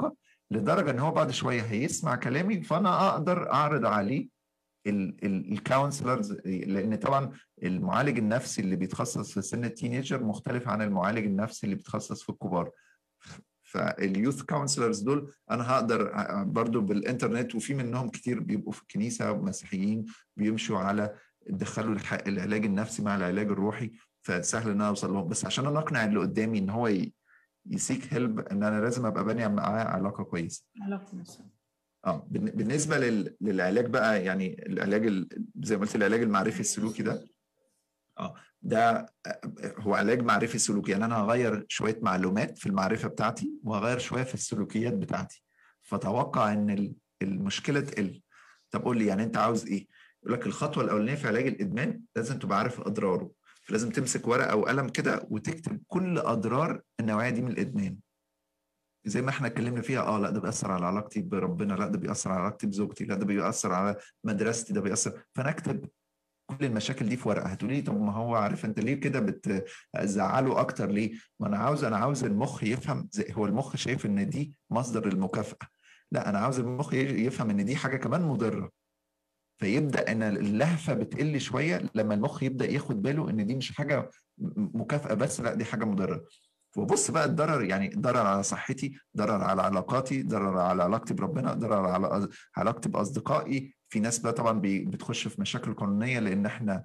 لدرجه ان هو بعد شويه هيسمع كلامي فانا اقدر اعرض عليه الكونسلرز لان طبعا المعالج النفسي اللي بيتخصص في سن التينيجر مختلف عن المعالج النفسي اللي بيتخصص في الكبار فاليوث كونسلرز دول انا هقدر برضو بالانترنت وفي منهم كتير بيبقوا في الكنيسه مسيحيين بيمشوا على دخلوا العلاج النفسي مع العلاج الروحي فسهل ان انا اوصل لهم بس عشان انا اقنع اللي قدامي ان هو يسيك هيلب ان انا لازم ابقى باني معاه علاقه كويسه علاقه مثلا اه بالنسبه لل... للعلاج بقى يعني العلاج ال... زي ما قلت العلاج المعرفي السلوكي ده اه ده هو علاج معرفي سلوكي يعني انا هغير شويه معلومات في المعرفه بتاعتي وهغير شويه في السلوكيات بتاعتي فتوقع ان المشكله تقل طب قول لي يعني انت عاوز ايه يقول لك الخطوه الاولانيه في علاج الادمان لازم تبقى عارف اضراره فلازم تمسك ورقه او قلم كده وتكتب كل اضرار النوعيه دي من الادمان زي ما احنا اتكلمنا فيها اه لا ده بيأثر على علاقتي بربنا لا ده بيأثر على علاقتي بزوجتي لا ده بيأثر على مدرستي ده بيأثر فانا اكتب كل المشاكل دي في ورقه هتقولي لي طب ما هو عارف انت ليه كده بتزعله اكتر ليه؟ ما انا عاوز انا عاوز المخ يفهم زي هو المخ شايف ان دي مصدر المكافاه لا انا عاوز المخ يفهم ان دي حاجه كمان مضره فيبدا ان اللهفه بتقل شويه لما المخ يبدا ياخد باله ان دي مش حاجه مكافاه بس لا دي حاجه مضره وبص بقى الضرر يعني ضرر على صحتي ضرر على علاقاتي ضرر على علاقتي بربنا ضرر على علاقتي باصدقائي في ناس بقى طبعا بتخش في مشاكل قانونيه لان احنا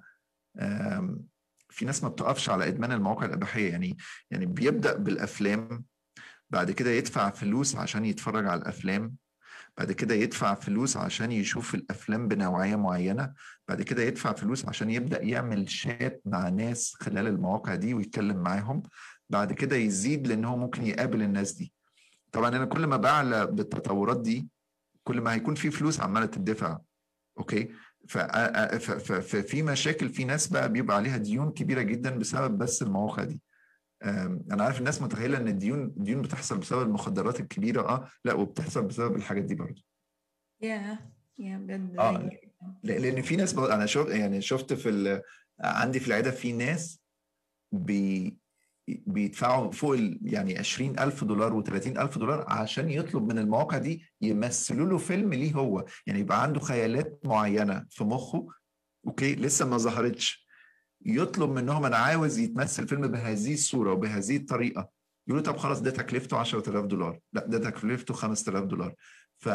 في ناس ما بتقفش على ادمان المواقع الاباحيه يعني يعني بيبدا بالافلام بعد كده يدفع فلوس عشان يتفرج على الافلام بعد كده يدفع فلوس عشان يشوف الافلام بنوعيه معينه بعد كده يدفع فلوس عشان يبدا يعمل شات مع ناس خلال المواقع دي ويتكلم معاهم بعد كده يزيد لان هو ممكن يقابل الناس دي طبعا انا كل ما بعلى بالتطورات دي كل ما هيكون في فلوس عماله تدفع اوكي ففي مشاكل في ناس بقى بيبقى عليها ديون كبيره جدا بسبب بس المواقع دي انا عارف الناس متخيله ان الديون ديون بتحصل بسبب المخدرات الكبيره اه لا وبتحصل بسبب الحاجات دي برضه يا يا بجد اه لان في ناس بقى انا شفت يعني شفت في عندي في العياده في ناس بي بيدفعوا فوق ال يعني 20000 دولار و30000 دولار عشان يطلب من المواقع دي يمثلوا له فيلم ليه هو يعني يبقى عنده خيالات معينه في مخه اوكي لسه ما ظهرتش يطلب منهم انا عاوز يتمثل فيلم بهذه الصوره وبهذه الطريقه يقولوا طب خلاص ده تكلفته 10000 دولار لا ده تكلفته 5000 دولار ف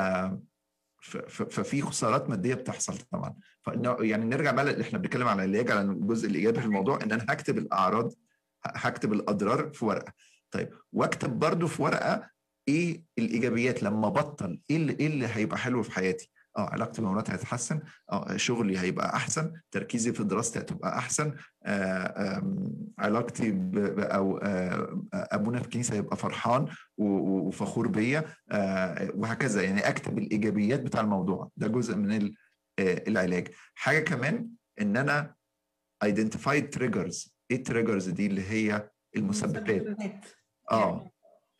ففي خسارات ماديه بتحصل طبعا يعني نرجع بقى اللي احنا بنتكلم على العلاج على الجزء الايجابي في الموضوع ان انا هكتب الاعراض هكتب الاضرار في ورقه طيب واكتب برضو في ورقه ايه الايجابيات لما بطل ايه اللي, إيه اللي هيبقى حلو في حياتي اه علاقتي بمراتي هتتحسن اه شغلي هيبقى احسن تركيزي في دراستي هتبقى احسن آه علاقتي ب او آه ابونا في الكنيسه هيبقى فرحان وفخور بيا آه وهكذا يعني اكتب الايجابيات بتاع الموضوع ده جزء من العلاج حاجه كمان ان انا identify triggers ايه التريجرز دي اللي هي المسببات اه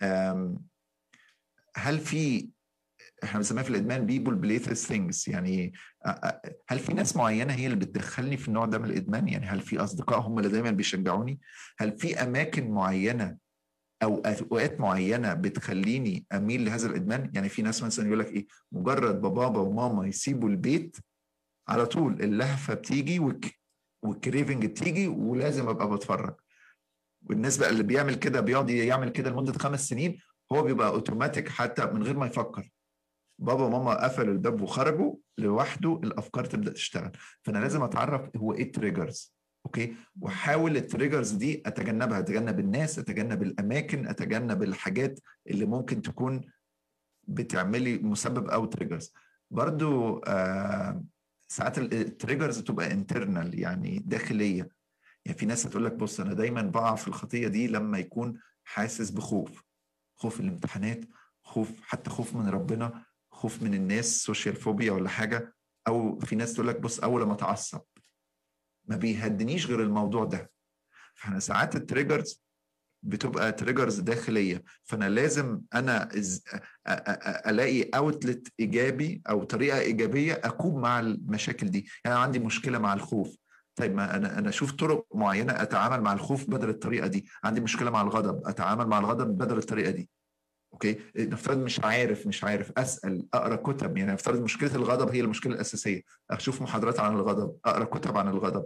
هل في احنا بنسميها في الادمان بيبول بليثس ثينجز يعني هل في ناس معينه هي اللي بتدخلني في النوع ده من الادمان يعني هل في اصدقاء هم اللي دايما بيشجعوني هل في اماكن معينه او اوقات معينه بتخليني اميل لهذا الادمان يعني في ناس مثلا يقول لك ايه مجرد بابا وماما يسيبوا البيت على طول اللهفه بتيجي والكريفنج بتيجي ولازم ابقى بتفرج والناس بقى اللي بيعمل كده بيقعد يعمل كده لمده خمس سنين هو بيبقى اوتوماتيك حتى من غير ما يفكر بابا وماما قفلوا الباب وخرجوا لوحده الافكار تبدا تشتغل فانا لازم اتعرف هو ايه التريجرز اوكي واحاول التريجرز دي اتجنبها اتجنب الناس اتجنب الاماكن اتجنب الحاجات اللي ممكن تكون بتعملي مسبب او تريجرز برضو آه ساعات التريجرز تبقى انترنال يعني داخليه يعني في ناس هتقول لك بص انا دايما بقع في الخطيه دي لما يكون حاسس بخوف خوف الامتحانات خوف حتى خوف من ربنا خوف من الناس سوشيال فوبيا ولا حاجه او في ناس تقول لك بص اول ما اتعصب ما بيهدنيش غير الموضوع ده فاحنا ساعات التريجرز بتبقى تريجرز داخليه فانا لازم انا الاقي اوتلت ايجابي او طريقه ايجابيه اكوب مع المشاكل دي يعني انا عندي مشكله مع الخوف طيب ما انا انا اشوف طرق معينه اتعامل مع الخوف بدل الطريقه دي عندي مشكله مع الغضب اتعامل مع الغضب بدل الطريقه دي اوكي نفترض مش عارف مش عارف اسال اقرا كتب يعني نفترض مشكله الغضب هي المشكله الاساسيه اشوف محاضرات عن الغضب اقرا كتب عن الغضب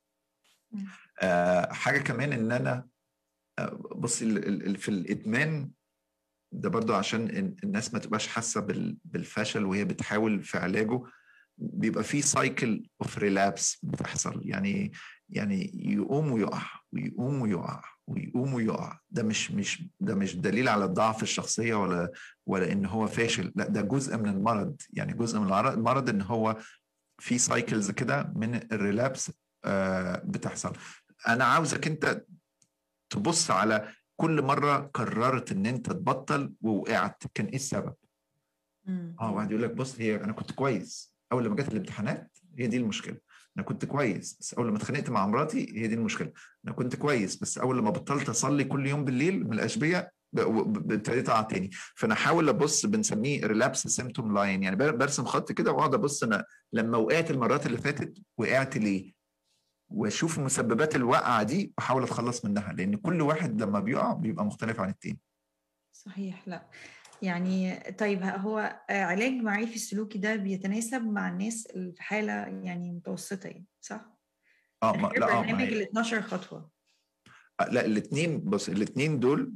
آه حاجه كمان ان انا آه بصي في الادمان ده برضو عشان الناس ما تبقاش حاسه بالفشل وهي بتحاول في علاجه بيبقى في سايكل اوف ريلابس بتحصل يعني يعني يقوم ويقع ويقوم ويقع ويقوم ويقع ده مش مش ده مش دليل على ضعف الشخصيه ولا ولا ان هو فاشل لا ده جزء من المرض يعني جزء من المرض ان هو في سايكلز كده من الريلابس آه بتحصل انا عاوزك انت تبص على كل مره قررت ان انت تبطل ووقعت كان ايه السبب؟ اه واحد يقول لك بص هي انا كنت كويس اول لما جت الامتحانات هي دي المشكله انا كنت كويس بس اول لما اتخانقت مع مراتي هي دي المشكله انا كنت كويس بس اول لما بطلت اصلي كل يوم بالليل من الاشبيه ابتديت اقع تاني فانا احاول ابص بنسميه ريلابس سيمتوم لاين يعني برسم خط كده واقعد ابص انا لما وقعت المرات اللي فاتت وقعت ليه واشوف مسببات الوقعه دي واحاول اتخلص منها لان كل واحد لما بيقع بيبقى مختلف عن التاني صحيح لا يعني طيب هو علاج معرفي السلوكي ده بيتناسب مع الناس اللي في حاله يعني متوسطه يعني صح؟ اه ما لا اه برنامج ال 12 خطوه لا الاثنين بص الاثنين دول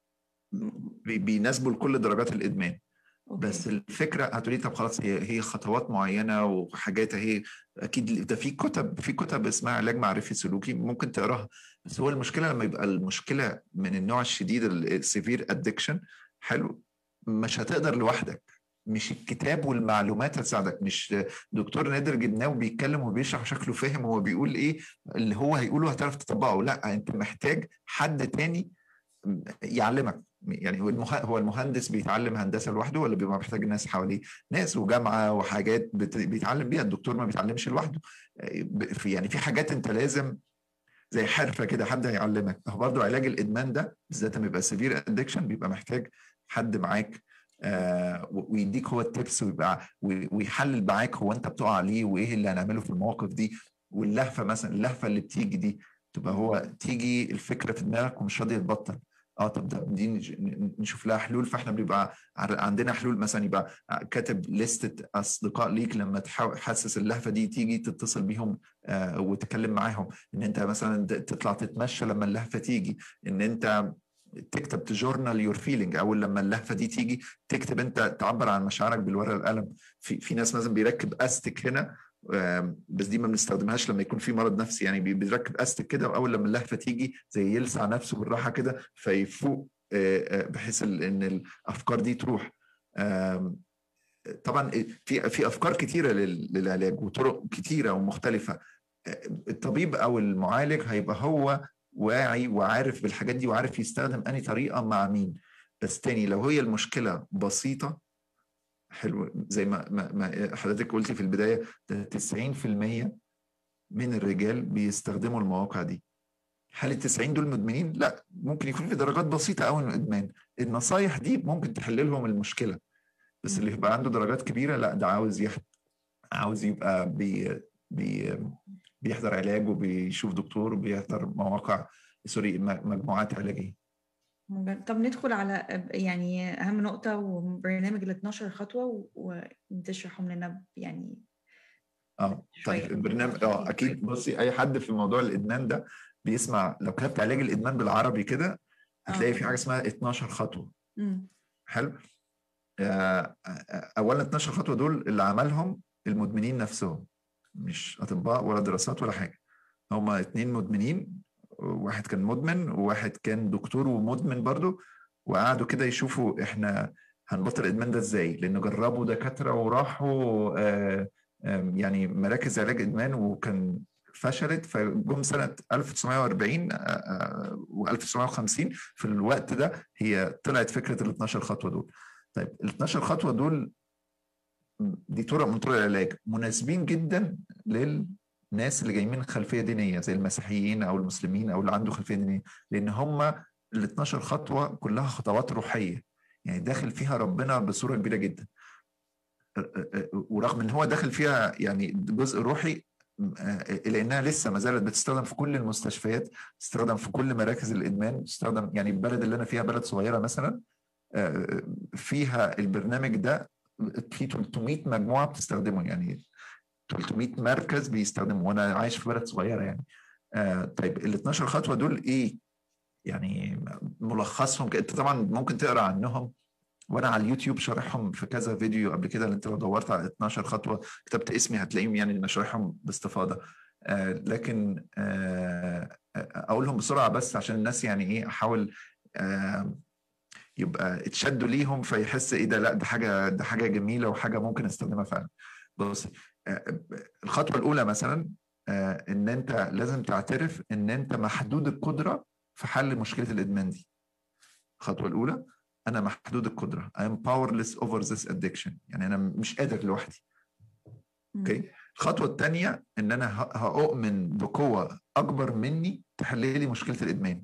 بيناسبوا لكل درجات الادمان أوكي. بس الفكره هتقولي طب خلاص هي هي خطوات معينه وحاجات اهي اكيد ده في كتب في كتب اسمها علاج معرفي سلوكي ممكن تقراها بس هو المشكله لما يبقى المشكله من النوع الشديد السيفير ادكشن حلو مش هتقدر لوحدك مش الكتاب والمعلومات هتساعدك مش دكتور نادر جبناوي بيتكلم وبيشرح شكله فاهم هو بيقول ايه اللي هو هيقوله هتعرف تطبقه لا انت محتاج حد تاني يعلمك يعني هو هو المهندس بيتعلم هندسه لوحده ولا بيبقى محتاج ناس حواليه ناس وجامعه وحاجات بيتعلم بيها الدكتور ما بيتعلمش لوحده يعني في حاجات انت لازم زي حرفه كده حد هيعلمك هو برضه علاج الادمان ده بالذات لما يبقى سيفير ادكشن بيبقى محتاج حد معاك آه ويديك هو التبس ويبقى ويحلل معاك هو انت بتقع ليه وايه اللي هنعمله في المواقف دي واللهفه مثلا اللهفه اللي بتيجي دي تبقى هو تيجي الفكره في دماغك ومش راضي تبطل اه طب ده دي نشوف لها حلول فاحنا بيبقى عندنا حلول مثلا يبقى كاتب لستة اصدقاء ليك لما تحسس اللهفه دي تيجي تتصل بيهم آه وتتكلم معاهم ان انت مثلا تطلع تتمشى لما اللهفه تيجي ان انت تكتب تجورنال يور فيلينج او لما اللهفه دي تيجي تكتب انت تعبر عن مشاعرك بالورقه القلم في في ناس مثلا بيركب استك هنا بس دي ما بنستخدمهاش لما يكون في مرض نفسي يعني بيركب استك كده واول لما اللهفه تيجي زي يلسع نفسه بالراحه كده فيفوق بحيث ان الافكار دي تروح طبعا في في افكار كتيره للعلاج وطرق كتيره ومختلفه الطبيب او المعالج هيبقى هو واعي وعارف بالحاجات دي وعارف يستخدم انهي طريقه مع مين بس تاني لو هي المشكله بسيطه حلو زي ما ما حضرتك قلتي في البدايه ده 90% من الرجال بيستخدموا المواقع دي هل ال 90 دول مدمنين؟ لا ممكن يكون في درجات بسيطه قوي من الادمان النصايح دي ممكن تحل لهم المشكله بس اللي يبقى عنده درجات كبيره لا ده عاوز يح... عاوز يبقى بي... بي... بيحضر علاج وبيشوف دكتور وبيحضر مواقع سوري مجموعات علاجيه طب ندخل على يعني اهم نقطه وبرنامج ال 12 خطوه وتشرحهم لنا يعني اه طيب البرنامج اه اكيد بصي اي حد في موضوع الادمان ده بيسمع لو كتبت علاج الادمان بالعربي كده هتلاقي في حاجه اسمها 12 خطوه مم. حلو آه اولا 12 خطوه دول اللي عملهم المدمنين نفسهم مش اطباء ولا دراسات ولا حاجه هما اتنين مدمنين واحد كان مدمن وواحد كان دكتور ومدمن برضه وقعدوا كده يشوفوا احنا هنبطل الادمان ده ازاي لان جربوا دكاتره وراحوا آآ آآ يعني مراكز علاج ادمان وكان فشلت فجم سنه 1940 و 1950 في الوقت ده هي طلعت فكره ال 12 خطوه دول طيب ال 12 خطوه دول دي طرق من طرق العلاج مناسبين جدا للناس اللي جايين من خلفيه دينيه زي المسيحيين او المسلمين او اللي عنده خلفيه دينيه لان هم ال 12 خطوه كلها خطوات روحيه يعني داخل فيها ربنا بصوره كبيره جدا ورغم ان هو داخل فيها يعني جزء روحي الا انها لسه ما زالت بتستخدم في كل المستشفيات بتستخدم في كل مراكز الادمان بتستخدم يعني البلد اللي انا فيها بلد صغيره مثلا فيها البرنامج ده في 300 مجموعه بتستخدمه يعني 300 مركز بيستخدمه وانا عايش في بلد صغيره يعني طيب ال 12 خطوه دول ايه؟ يعني ملخصهم انت طبعا ممكن تقرا عنهم وانا على اليوتيوب شارحهم في كذا فيديو قبل كده انت لو دورت على 12 خطوه كتبت اسمي هتلاقيهم يعني انا شارحهم باستفاضه آه لكن آه اقولهم بسرعه بس عشان الناس يعني ايه احاول آه يبقى اتشدوا ليهم فيحس ايه ده لا ده حاجه ده حاجه جميله وحاجه ممكن استخدمها فعلا بص آه الخطوه الاولى مثلا آه ان انت لازم تعترف ان انت محدود القدره في حل مشكله الادمان دي الخطوه الاولى انا محدود القدره I am powerless over this addiction يعني انا مش قادر لوحدي اوكي الخطوه الثانيه ان انا هؤمن بقوه اكبر مني تحل لي مشكله الادمان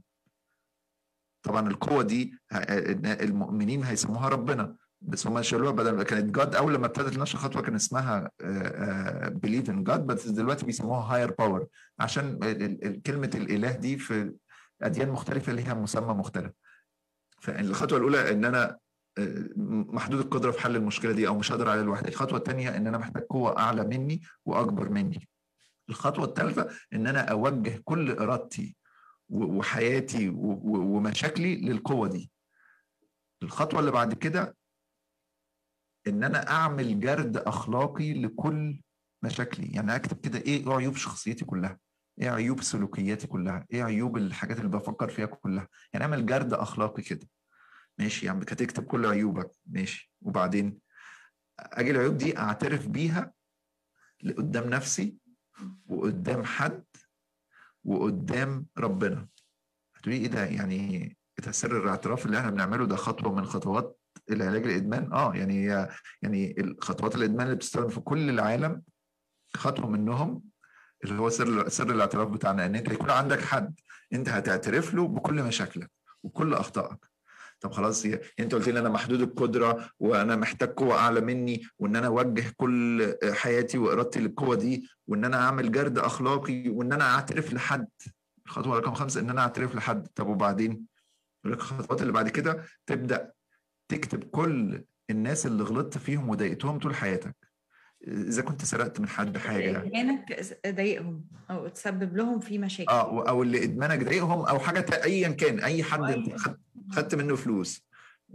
طبعا القوه دي المؤمنين هيسموها ربنا بس هم شالوها بدل كانت جاد اول لما ابتدت نشر خطوه كان اسمها بليف ان جاد بس دلوقتي بيسموها هاير باور عشان كلمه الاله دي في اديان مختلفه ليها مسمى مختلف فالخطوه الاولى ان انا محدود القدره في حل المشكله دي او مش هقدر عليها لوحدي الخطوه الثانيه ان انا محتاج قوه اعلى مني واكبر مني الخطوه الثالثه ان انا اوجه كل ارادتي وحياتي ومشاكلي للقوه دي الخطوه اللي بعد كده ان انا اعمل جرد اخلاقي لكل مشاكلي يعني اكتب كده ايه عيوب شخصيتي كلها ايه عيوب سلوكياتي كلها ايه عيوب الحاجات اللي بفكر فيها كلها يعني اعمل جرد اخلاقي كده ماشي يعني هتكتب كل عيوبك ماشي وبعدين اجي العيوب دي اعترف بيها قدام نفسي وقدام حد وقدام ربنا هتقولي ايه ده يعني ده سر الاعتراف اللي احنا بنعمله ده خطوه من خطوات العلاج الادمان اه يعني يعني خطوات الادمان اللي بتستخدم في كل العالم خطوه منهم اللي هو سر سر الاعتراف بتاعنا ان انت يكون عندك حد انت هتعترف له بكل مشاكلك وكل اخطائك طب خلاص يعني انت قلت لي انا محدود القدره وانا محتاج قوه اعلى مني وان انا اوجه كل حياتي وارادتي للقوه دي وان انا اعمل جرد اخلاقي وان انا اعترف لحد الخطوه رقم خمسه ان انا اعترف لحد طب وبعدين الخطوات اللي بعد كده تبدا تكتب كل الناس اللي غلطت فيهم وضايقتهم طول حياتك اذا كنت سرقت من حد حاجه ادمانك ضايقهم او تسبب لهم في مشاكل اه او اللي ادمانك ضايقهم او حاجه ايا كان اي حد انت خدت منه فلوس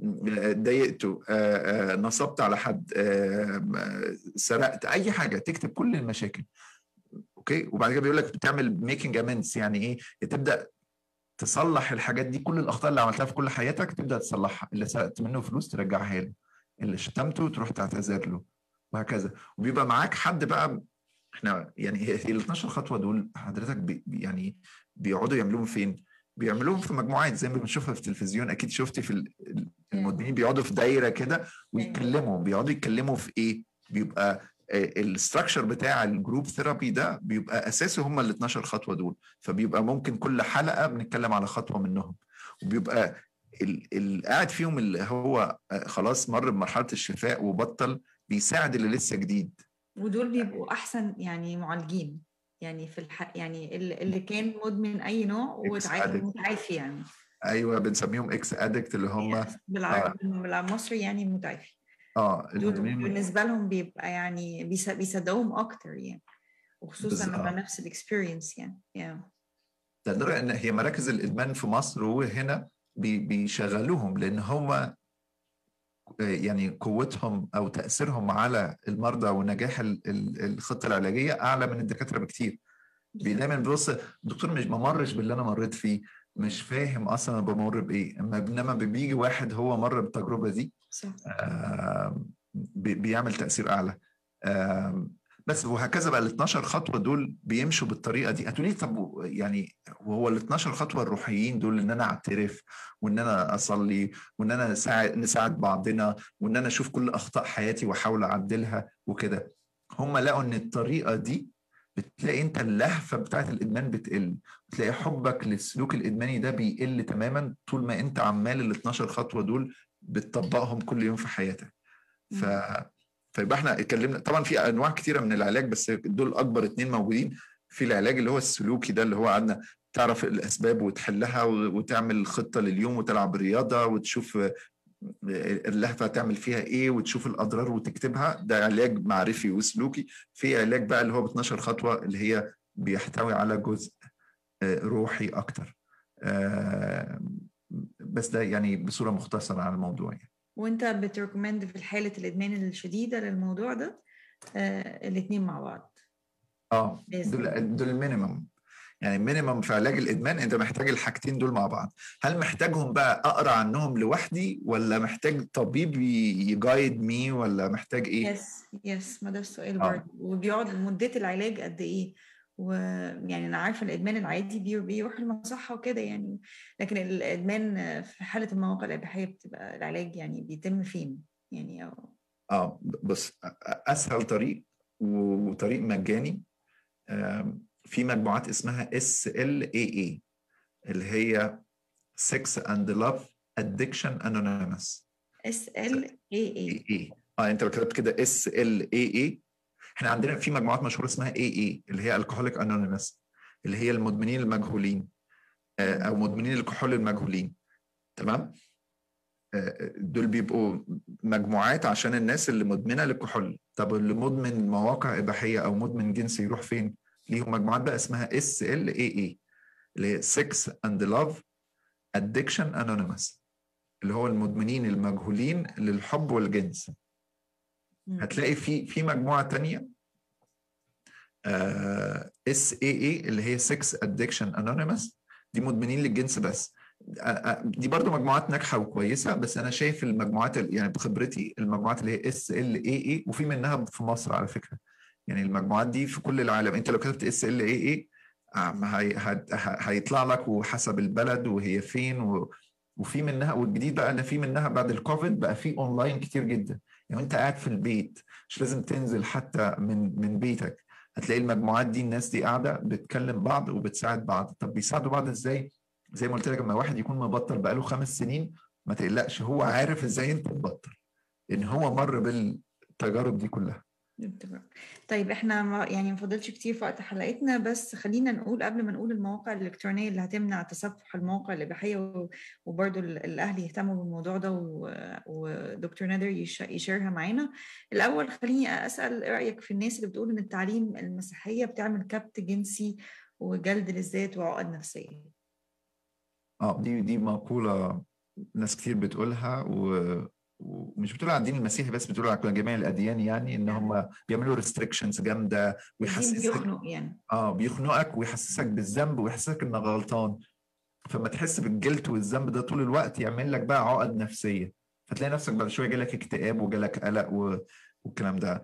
ضايقته آه آه نصبت على حد آه سرقت اي حاجه تكتب كل المشاكل اوكي وبعد كده بيقول لك بتعمل ميكنج امنس يعني ايه تبدا تصلح الحاجات دي كل الاخطاء اللي عملتها في كل حياتك تبدا تصلحها اللي سرقت منه فلوس ترجعها له اللي شتمته تروح تعتذر له وهكذا وبيبقى معاك حد بقى احنا يعني هي ال 12 خطوه دول حضرتك بي يعني بيقعدوا يعملوهم فين؟ بيعملوهم في مجموعات زي ما بنشوفها في التلفزيون اكيد شفتي في المدمنين بيقعدوا في دايره كده ويتكلموا بيقعدوا يتكلموا في ايه؟ بيبقى الاستراكشر بتاع الجروب ثيرابي ده بيبقى اساسه هم ال 12 خطوه دول فبيبقى ممكن كل حلقه بنتكلم على خطوه منهم وبيبقى اللي قاعد فيهم اللي هو خلاص مر بمرحله الشفاء وبطل بيساعد اللي لسه جديد ودول بيبقوا احسن يعني معالجين يعني في الح... يعني اللي كان مدمن اي نوع ومتعافي يعني ايوه بنسميهم اكس ادكت اللي هم بالعربي بالمصري يعني متعافي اه بالنسبه لهم بيبقى يعني بيصدقوهم اكتر يعني وخصوصا لما نفس الاكسبيرينس يعني yeah. لدرجه ان هي مراكز الادمان في مصر وهنا بيشغلوهم لان هم يعني قوتهم او تاثيرهم على المرضى ونجاح الخطه العلاجيه اعلى من الدكاتره بكتير دايما بيبص الدكتور مش ما مرش باللي انا مريت فيه مش فاهم اصلا انا بمر بايه اما انما بيجي واحد هو مر بالتجربه دي صح. آه بيعمل تاثير اعلى آه بس وهكذا بقى ال 12 خطوه دول بيمشوا بالطريقه دي هتقولي طب يعني وهو ال 12 خطوه الروحيين دول ان انا اعترف وان انا اصلي وان انا نساعد, نساعد بعضنا وان انا اشوف كل اخطاء حياتي واحاول اعدلها وكده هم لقوا ان الطريقه دي بتلاقي انت اللهفه بتاعت الادمان بتقل بتلاقي حبك للسلوك الادماني ده بيقل تماما طول ما انت عمال ال 12 خطوه دول بتطبقهم كل يوم في حياتك ف فيبقى احنا اتكلمنا طبعا في انواع كتيره من العلاج بس دول اكبر اتنين موجودين في العلاج اللي هو السلوكي ده اللي هو قعدنا تعرف الاسباب وتحلها وتعمل خطه لليوم وتلعب رياضه وتشوف اللهفه تعمل فيها ايه وتشوف الاضرار وتكتبها ده علاج معرفي وسلوكي في علاج بقى اللي هو ب 12 خطوه اللي هي بيحتوي على جزء روحي اكتر بس ده يعني بصوره مختصره عن الموضوع يعني وانت بتريكومند في حاله الادمان الشديده للموضوع ده آه الاثنين مع بعض اه دول دول المينيمم يعني مينيمم في علاج الادمان انت محتاج الحاجتين دول مع بعض هل محتاجهم بقى اقرا عنهم لوحدي ولا محتاج طبيب يجايد مي ولا محتاج ايه يس يس ما ده السؤال آه. برضه وبيقعد مده العلاج قد ايه ويعني انا عارفه الادمان العادي بيروح المصحه وكده يعني لكن الادمان في حاله المواقع الاباحيه بتبقى العلاج يعني بيتم فين يعني أو... اه بص اسهل طريق وطريق مجاني في مجموعات اسمها اس ال اي اي اللي هي Sex and Love Addiction Anonymous اس ال اي اي اي اه انت لو كتبت كده اس ال اي اي احنا عندنا في مجموعات مشهوره اسمها اي اي اللي هي الكحوليك انونيمس اللي هي المدمنين المجهولين او مدمنين الكحول المجهولين تمام دول بيبقوا مجموعات عشان الناس اللي مدمنه للكحول طب اللي مدمن مواقع اباحيه او مدمن جنسي يروح فين ليهم مجموعات بقى اسمها اس ال اي اي اللي هي 6 اند لاف ادكشن انونيمس اللي هو المدمنين المجهولين للحب والجنس هتلاقي في في مجموعه تانية اس اي اي اللي هي 6 ادكشن انونيمس دي مدمنين للجنس بس دي برضو مجموعات ناجحه وكويسه بس انا شايف المجموعات يعني بخبرتي المجموعات اللي هي اس ال اي اي وفي منها في مصر على فكره يعني المجموعات دي في كل العالم انت لو كتبت اس ال اي اي هيطلع لك وحسب البلد وهي فين و وفي منها والجديد بقى ان في منها بعد الكوفيد بقى في اونلاين كتير جدا يعني انت قاعد في البيت مش لازم تنزل حتى من من بيتك هتلاقي المجموعات دي الناس دي قاعده بتكلم بعض وبتساعد بعض طب بيساعدوا بعض ازاي زي ما قلت لك لما واحد يكون مبطل بقاله خمس سنين ما تقلقش هو عارف ازاي انت تبطل ان هو مر بالتجارب دي كلها طيب احنا ما يعني ما فاضلش كتير في وقت حلقتنا بس خلينا نقول قبل ما نقول المواقع الالكترونيه اللي هتمنع تصفح المواقع الاباحيه وبرضه الاهل يهتموا بالموضوع ده ودكتور نادر يشيرها معانا الاول خليني اسال رايك في الناس اللي بتقول ان التعليم المسيحيه بتعمل كبت جنسي وجلد للذات وعقد نفسيه اه دي دي مقوله ناس كتير بتقولها و ومش بتقول على الدين المسيحي بس بتقول على جميع الاديان يعني ان هم بيعملوا ريستريكشنز جامده ويحسسك بيخنق يعني اه بيخنقك ويحسسك بالذنب ويحسسك انك غلطان فما تحس بالجلد والذنب ده طول الوقت يعمل لك بقى عقد نفسيه فتلاقي نفسك بعد شويه جالك اكتئاب وجالك قلق و... والكلام ده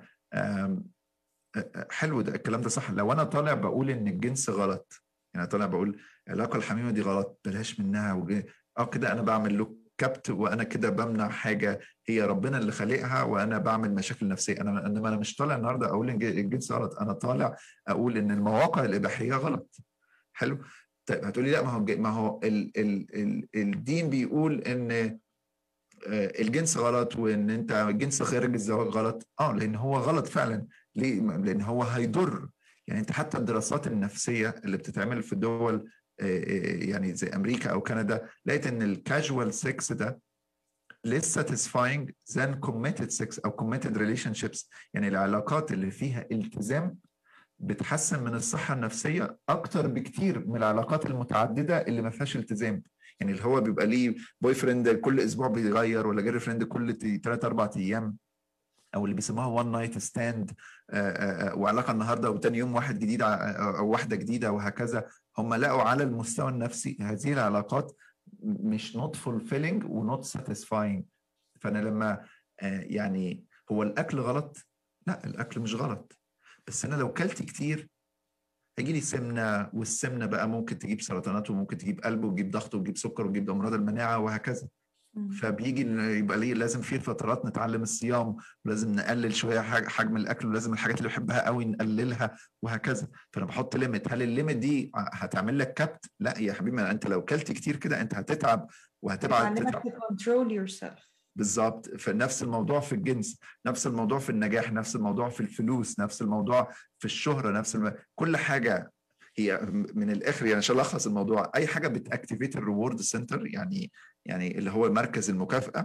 حلو ده الكلام ده صح لو انا طالع بقول ان الجنس غلط يعني طالع بقول العلاقه الحميمه دي غلط بلاش منها وج... اه كده انا بعمل له كبت وانا كده بمنع حاجه هي ربنا اللي خالقها وانا بعمل مشاكل نفسيه انا انما انا مش طالع النهارده اقول ان الجنس غلط انا طالع اقول ان المواقع الاباحيه غلط حلو طيب هتقولي لا ما هو ما هو ال ال ال الدين بيقول ان الجنس غلط وان انت الجنس خارج الزواج غلط اه لان هو غلط فعلا ليه لان هو هيضر يعني انت حتى الدراسات النفسيه اللي بتتعمل في الدول يعني زي امريكا او كندا لقيت ان الكاجوال سكس ده less satisfying than committed sex او committed relationships يعني العلاقات اللي فيها التزام بتحسن من الصحه النفسيه اكتر بكتير من العلاقات المتعدده اللي ما فيهاش التزام يعني اللي هو بيبقى ليه بوي فريند كل اسبوع بيغير ولا جيرل فريند كل 3 4 ايام او اللي بيسموها وان نايت ستاند وعلاقه النهارده وتاني يوم واحد جديد او واحده جديده وهكذا هم لقوا على المستوى النفسي هذه العلاقات مش نوت فولفيلينج ونوت ساتيسفاينج فانا لما يعني هو الاكل غلط لا الاكل مش غلط بس انا لو كلت كتير هيجي لي سمنه والسمنه بقى ممكن تجيب سرطانات وممكن تجيب قلب وتجيب ضغط وتجيب سكر وتجيب امراض المناعه وهكذا فبيجي يبقى ليه لازم في فترات نتعلم الصيام ولازم نقلل شويه حجم الاكل ولازم الحاجات اللي بحبها قوي نقللها وهكذا فانا بحط ليميت هل الليميت دي هتعمل لك كبت لا يا حبيبي انت لو كلت كتير كده انت هتتعب وهتبعد تتعب كنترول يور سيلف بالظبط فنفس الموضوع في الجنس نفس الموضوع في النجاح نفس الموضوع في الفلوس نفس الموضوع في الشهره نفس الم... كل حاجه هي من الاخر يعني عشان الخص الموضوع اي حاجه بتاكتيفيت الريورد سنتر يعني يعني اللي هو مركز المكافاه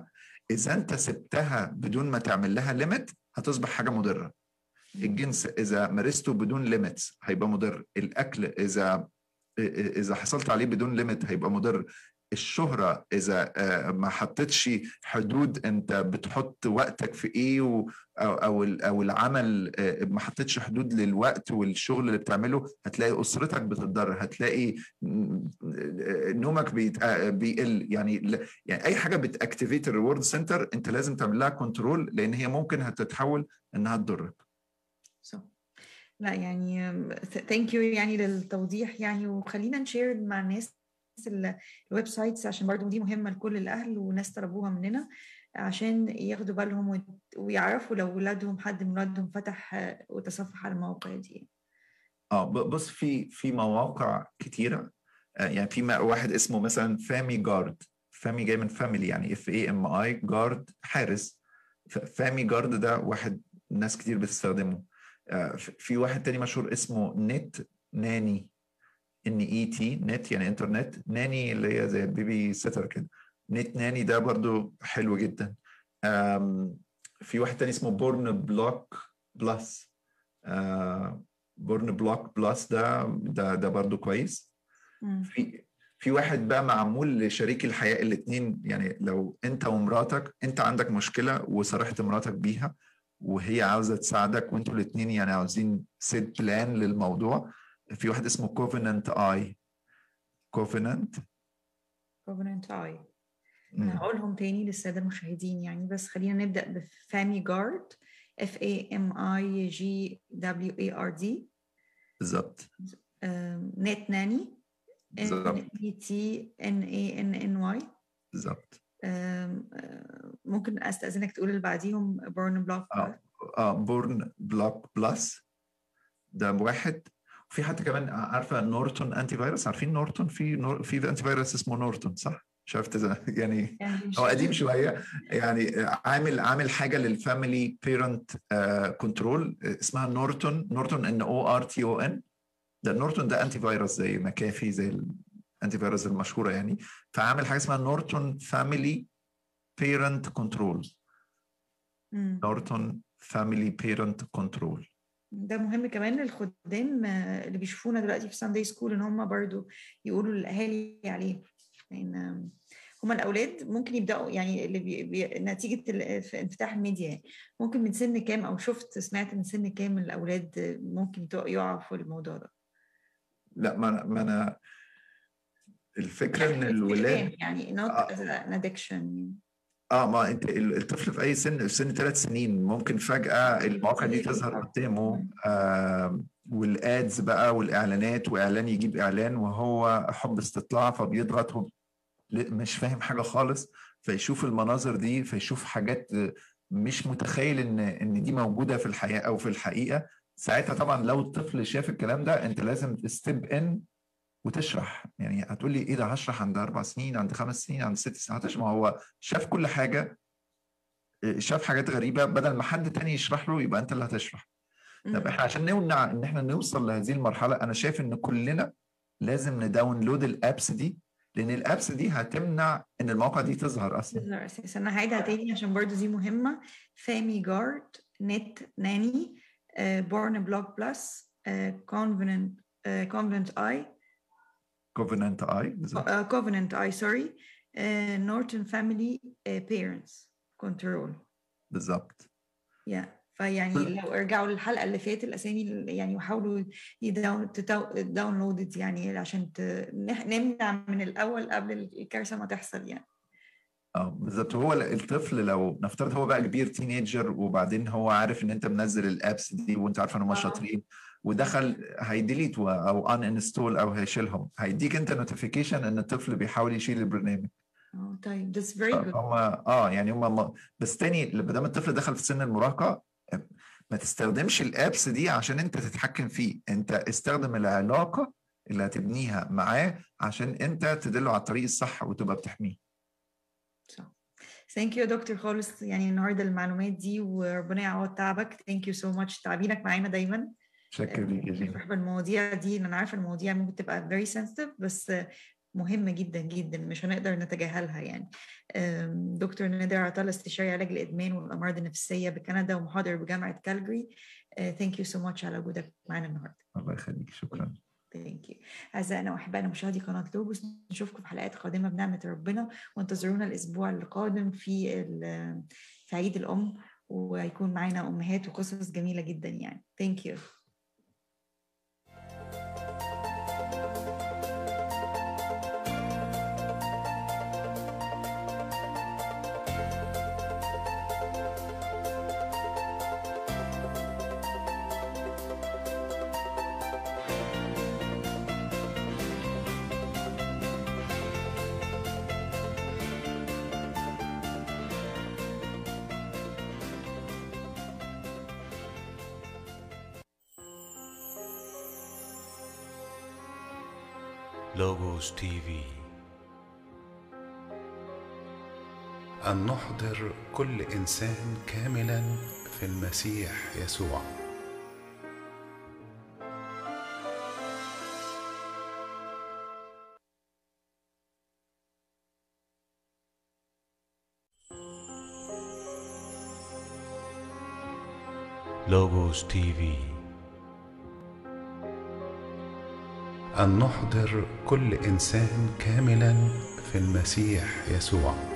اذا انت سبتها بدون ما تعمل لها ليميت هتصبح حاجه مضره الجنس اذا مارسته بدون ليميتس هيبقى مضر الاكل اذا اذا حصلت عليه بدون ليميت هيبقى مضر الشهرة إذا ما حطيتش حدود أنت بتحط وقتك في إيه أو أو أو العمل ما حطيتش حدود للوقت والشغل اللي بتعمله هتلاقي أسرتك بتتضرر هتلاقي نومك بيقل يعني يعني أي حاجة بتأكتيفيت الريورد سنتر أنت لازم تعمل لها كنترول لأن هي ممكن هتتحول إنها تضرك. So. لا يعني ثانك يو يعني للتوضيح يعني وخلينا نشير مع الناس الويب سايتس عشان برضو دي مهمه لكل الاهل وناس طلبوها مننا عشان ياخدوا بالهم ويعرفوا لو ولادهم حد من ولادهم فتح وتصفح على المواقع دي اه بص في في مواقع كتيره يعني في واحد اسمه مثلا فامي جارد فامي جاي من فاميلي يعني اف اي ام اي جارد حارس فامي جارد ده واحد ناس كتير بتستخدمه في واحد تاني مشهور اسمه نت ناني ان اي تي نت يعني انترنت ناني اللي هي زي البيبي سيتر كده نت ناني ده برضو حلو جدا في واحد تاني اسمه بورن بلوك بلس بورن بلوك بلس ده ده ده برضو كويس في في واحد بقى معمول لشريك الحياه الاثنين يعني لو انت ومراتك انت عندك مشكله وصرحت مراتك بيها وهي عاوزه تساعدك وانتوا الاثنين يعني عاوزين سيت بلان للموضوع في واحد اسمه كوفننت اي كوفننت كوفننت اي هقولهم تاني للساده المشاهدين يعني بس خلينا نبدا بفامي جارد اف اي ام اي جي دبليو اي ار دي بالظبط نت ناني ان اي تي ان اي ان ان واي بالظبط ممكن استاذنك تقول اللي بعديهم بورن بلوك اه اه بورن بلوك بلس ده واحد وفي حتى كمان عارفه نورتون انتي فيروس عارفين نورتون في نور في انتي فيروس اسمه نورتون صح؟ مش عارف يعني هو قديم شويه يعني عامل عامل حاجه للفاميلي بيرنت كنترول اسمها نورتون نورتون ان او ار تي او ان ده نورتون ده انتي فيروس زي مكافي زي الانتي فيروس المشهوره يعني فعامل حاجه اسمها نورتون فاميلي بيرنت كنترول نورتون فاميلي بيرنت كنترول ده مهم كمان للخدام اللي بيشوفونا دلوقتي في ساندي سكول ان هم برضو يقولوا للاهالي عليه لان هم الاولاد ممكن يبداوا يعني اللي بي بي نتيجه انفتاح الميديا يعني ممكن من سن كام او شفت سمعت من سن كام الاولاد ممكن يقعوا في الموضوع ده لا ما انا ما انا الفكره ان الولاد يعني not as an addiction اه ما انت الطفل في اي سن في سن ثلاث سنين ممكن فجاه المواقع دي تظهر قدامه آه والادز بقى والاعلانات واعلان يجيب اعلان وهو حب استطلاع فبيضغط هو مش فاهم حاجه خالص فيشوف المناظر دي فيشوف حاجات مش متخيل ان ان دي موجوده في الحياه او في الحقيقه ساعتها طبعا لو الطفل شاف الكلام ده انت لازم تستيب ان وتشرح يعني هتقول لي ايه ده هشرح عند اربع سنين عند خمس سنين عند ست سنين هتشرح ما هو شاف كل حاجه شاف حاجات غريبه بدل ما حد تاني يشرح له يبقى انت اللي هتشرح طب احنا عشان نمنع ان احنا نوصل لهذه المرحله انا شايف ان كلنا لازم نداونلود الابس دي لان الابس دي هتمنع ان المواقع دي تظهر اصلا تظهر اساسا انا هعيدها تاني عشان برضو دي مهمه فامي جارد نت ناني بورن بلوك بلس كونفننت كونفننت اي كوفننت اي كوفننت اي سوري نورتون فاميلي بيرنتس كنترول بالظبط يا yeah. فيعني لو ارجعوا للحلقه اللي فاتت الاسامي يعني وحاولوا داونلود يعني عشان نمنع من الاول قبل الكارثه ما تحصل يعني اه بالظبط هو الطفل لو نفترض هو بقى كبير تينيجر وبعدين هو عارف ان انت منزل الابس دي وانت عارف ان هم شاطرين ودخل هيديليت او ان انستول او هيشيلهم هيديك انت نوتيفيكيشن ان الطفل بيحاول يشيل البرنامج اه طيب that's very good هم اه يعني هم بس تاني ما دام الطفل دخل في سن المراهقه ما تستخدمش الابس دي عشان انت تتحكم فيه انت استخدم العلاقه اللي هتبنيها معاه عشان انت تدله على الطريق الصح وتبقى بتحميه صح ثانك يو يا دكتور خالص يعني النهارده المعلومات دي وربنا يعوض تعبك ثانك يو سو ماتش تعبينك معانا دايما شكرا ليك يا جينا بالمواضيع دي انا عارفه المواضيع ممكن تبقى very sensitive بس مهمة جدا جدا مش هنقدر نتجاهلها يعني دكتور نادر عطال استشاري علاج الإدمان والأمراض النفسية بكندا ومحاضر بجامعة كالجري ثانك يو سو ماتش على وجودك معنا النهارده الله يخليك شكرا ثانك يو اعزائنا واحبائنا مشاهدي قناه لوجوس نشوفكم في حلقات قادمه بنعمه ربنا وانتظرونا الاسبوع القادم في في عيد الام وهيكون معانا امهات وقصص جميله جدا يعني ثانك يو لوجوس تي في أن نحضر كل إنسان كاملا في المسيح يسوع لوجوس تي في أن نحضر كل إنسان كاملا في المسيح يسوع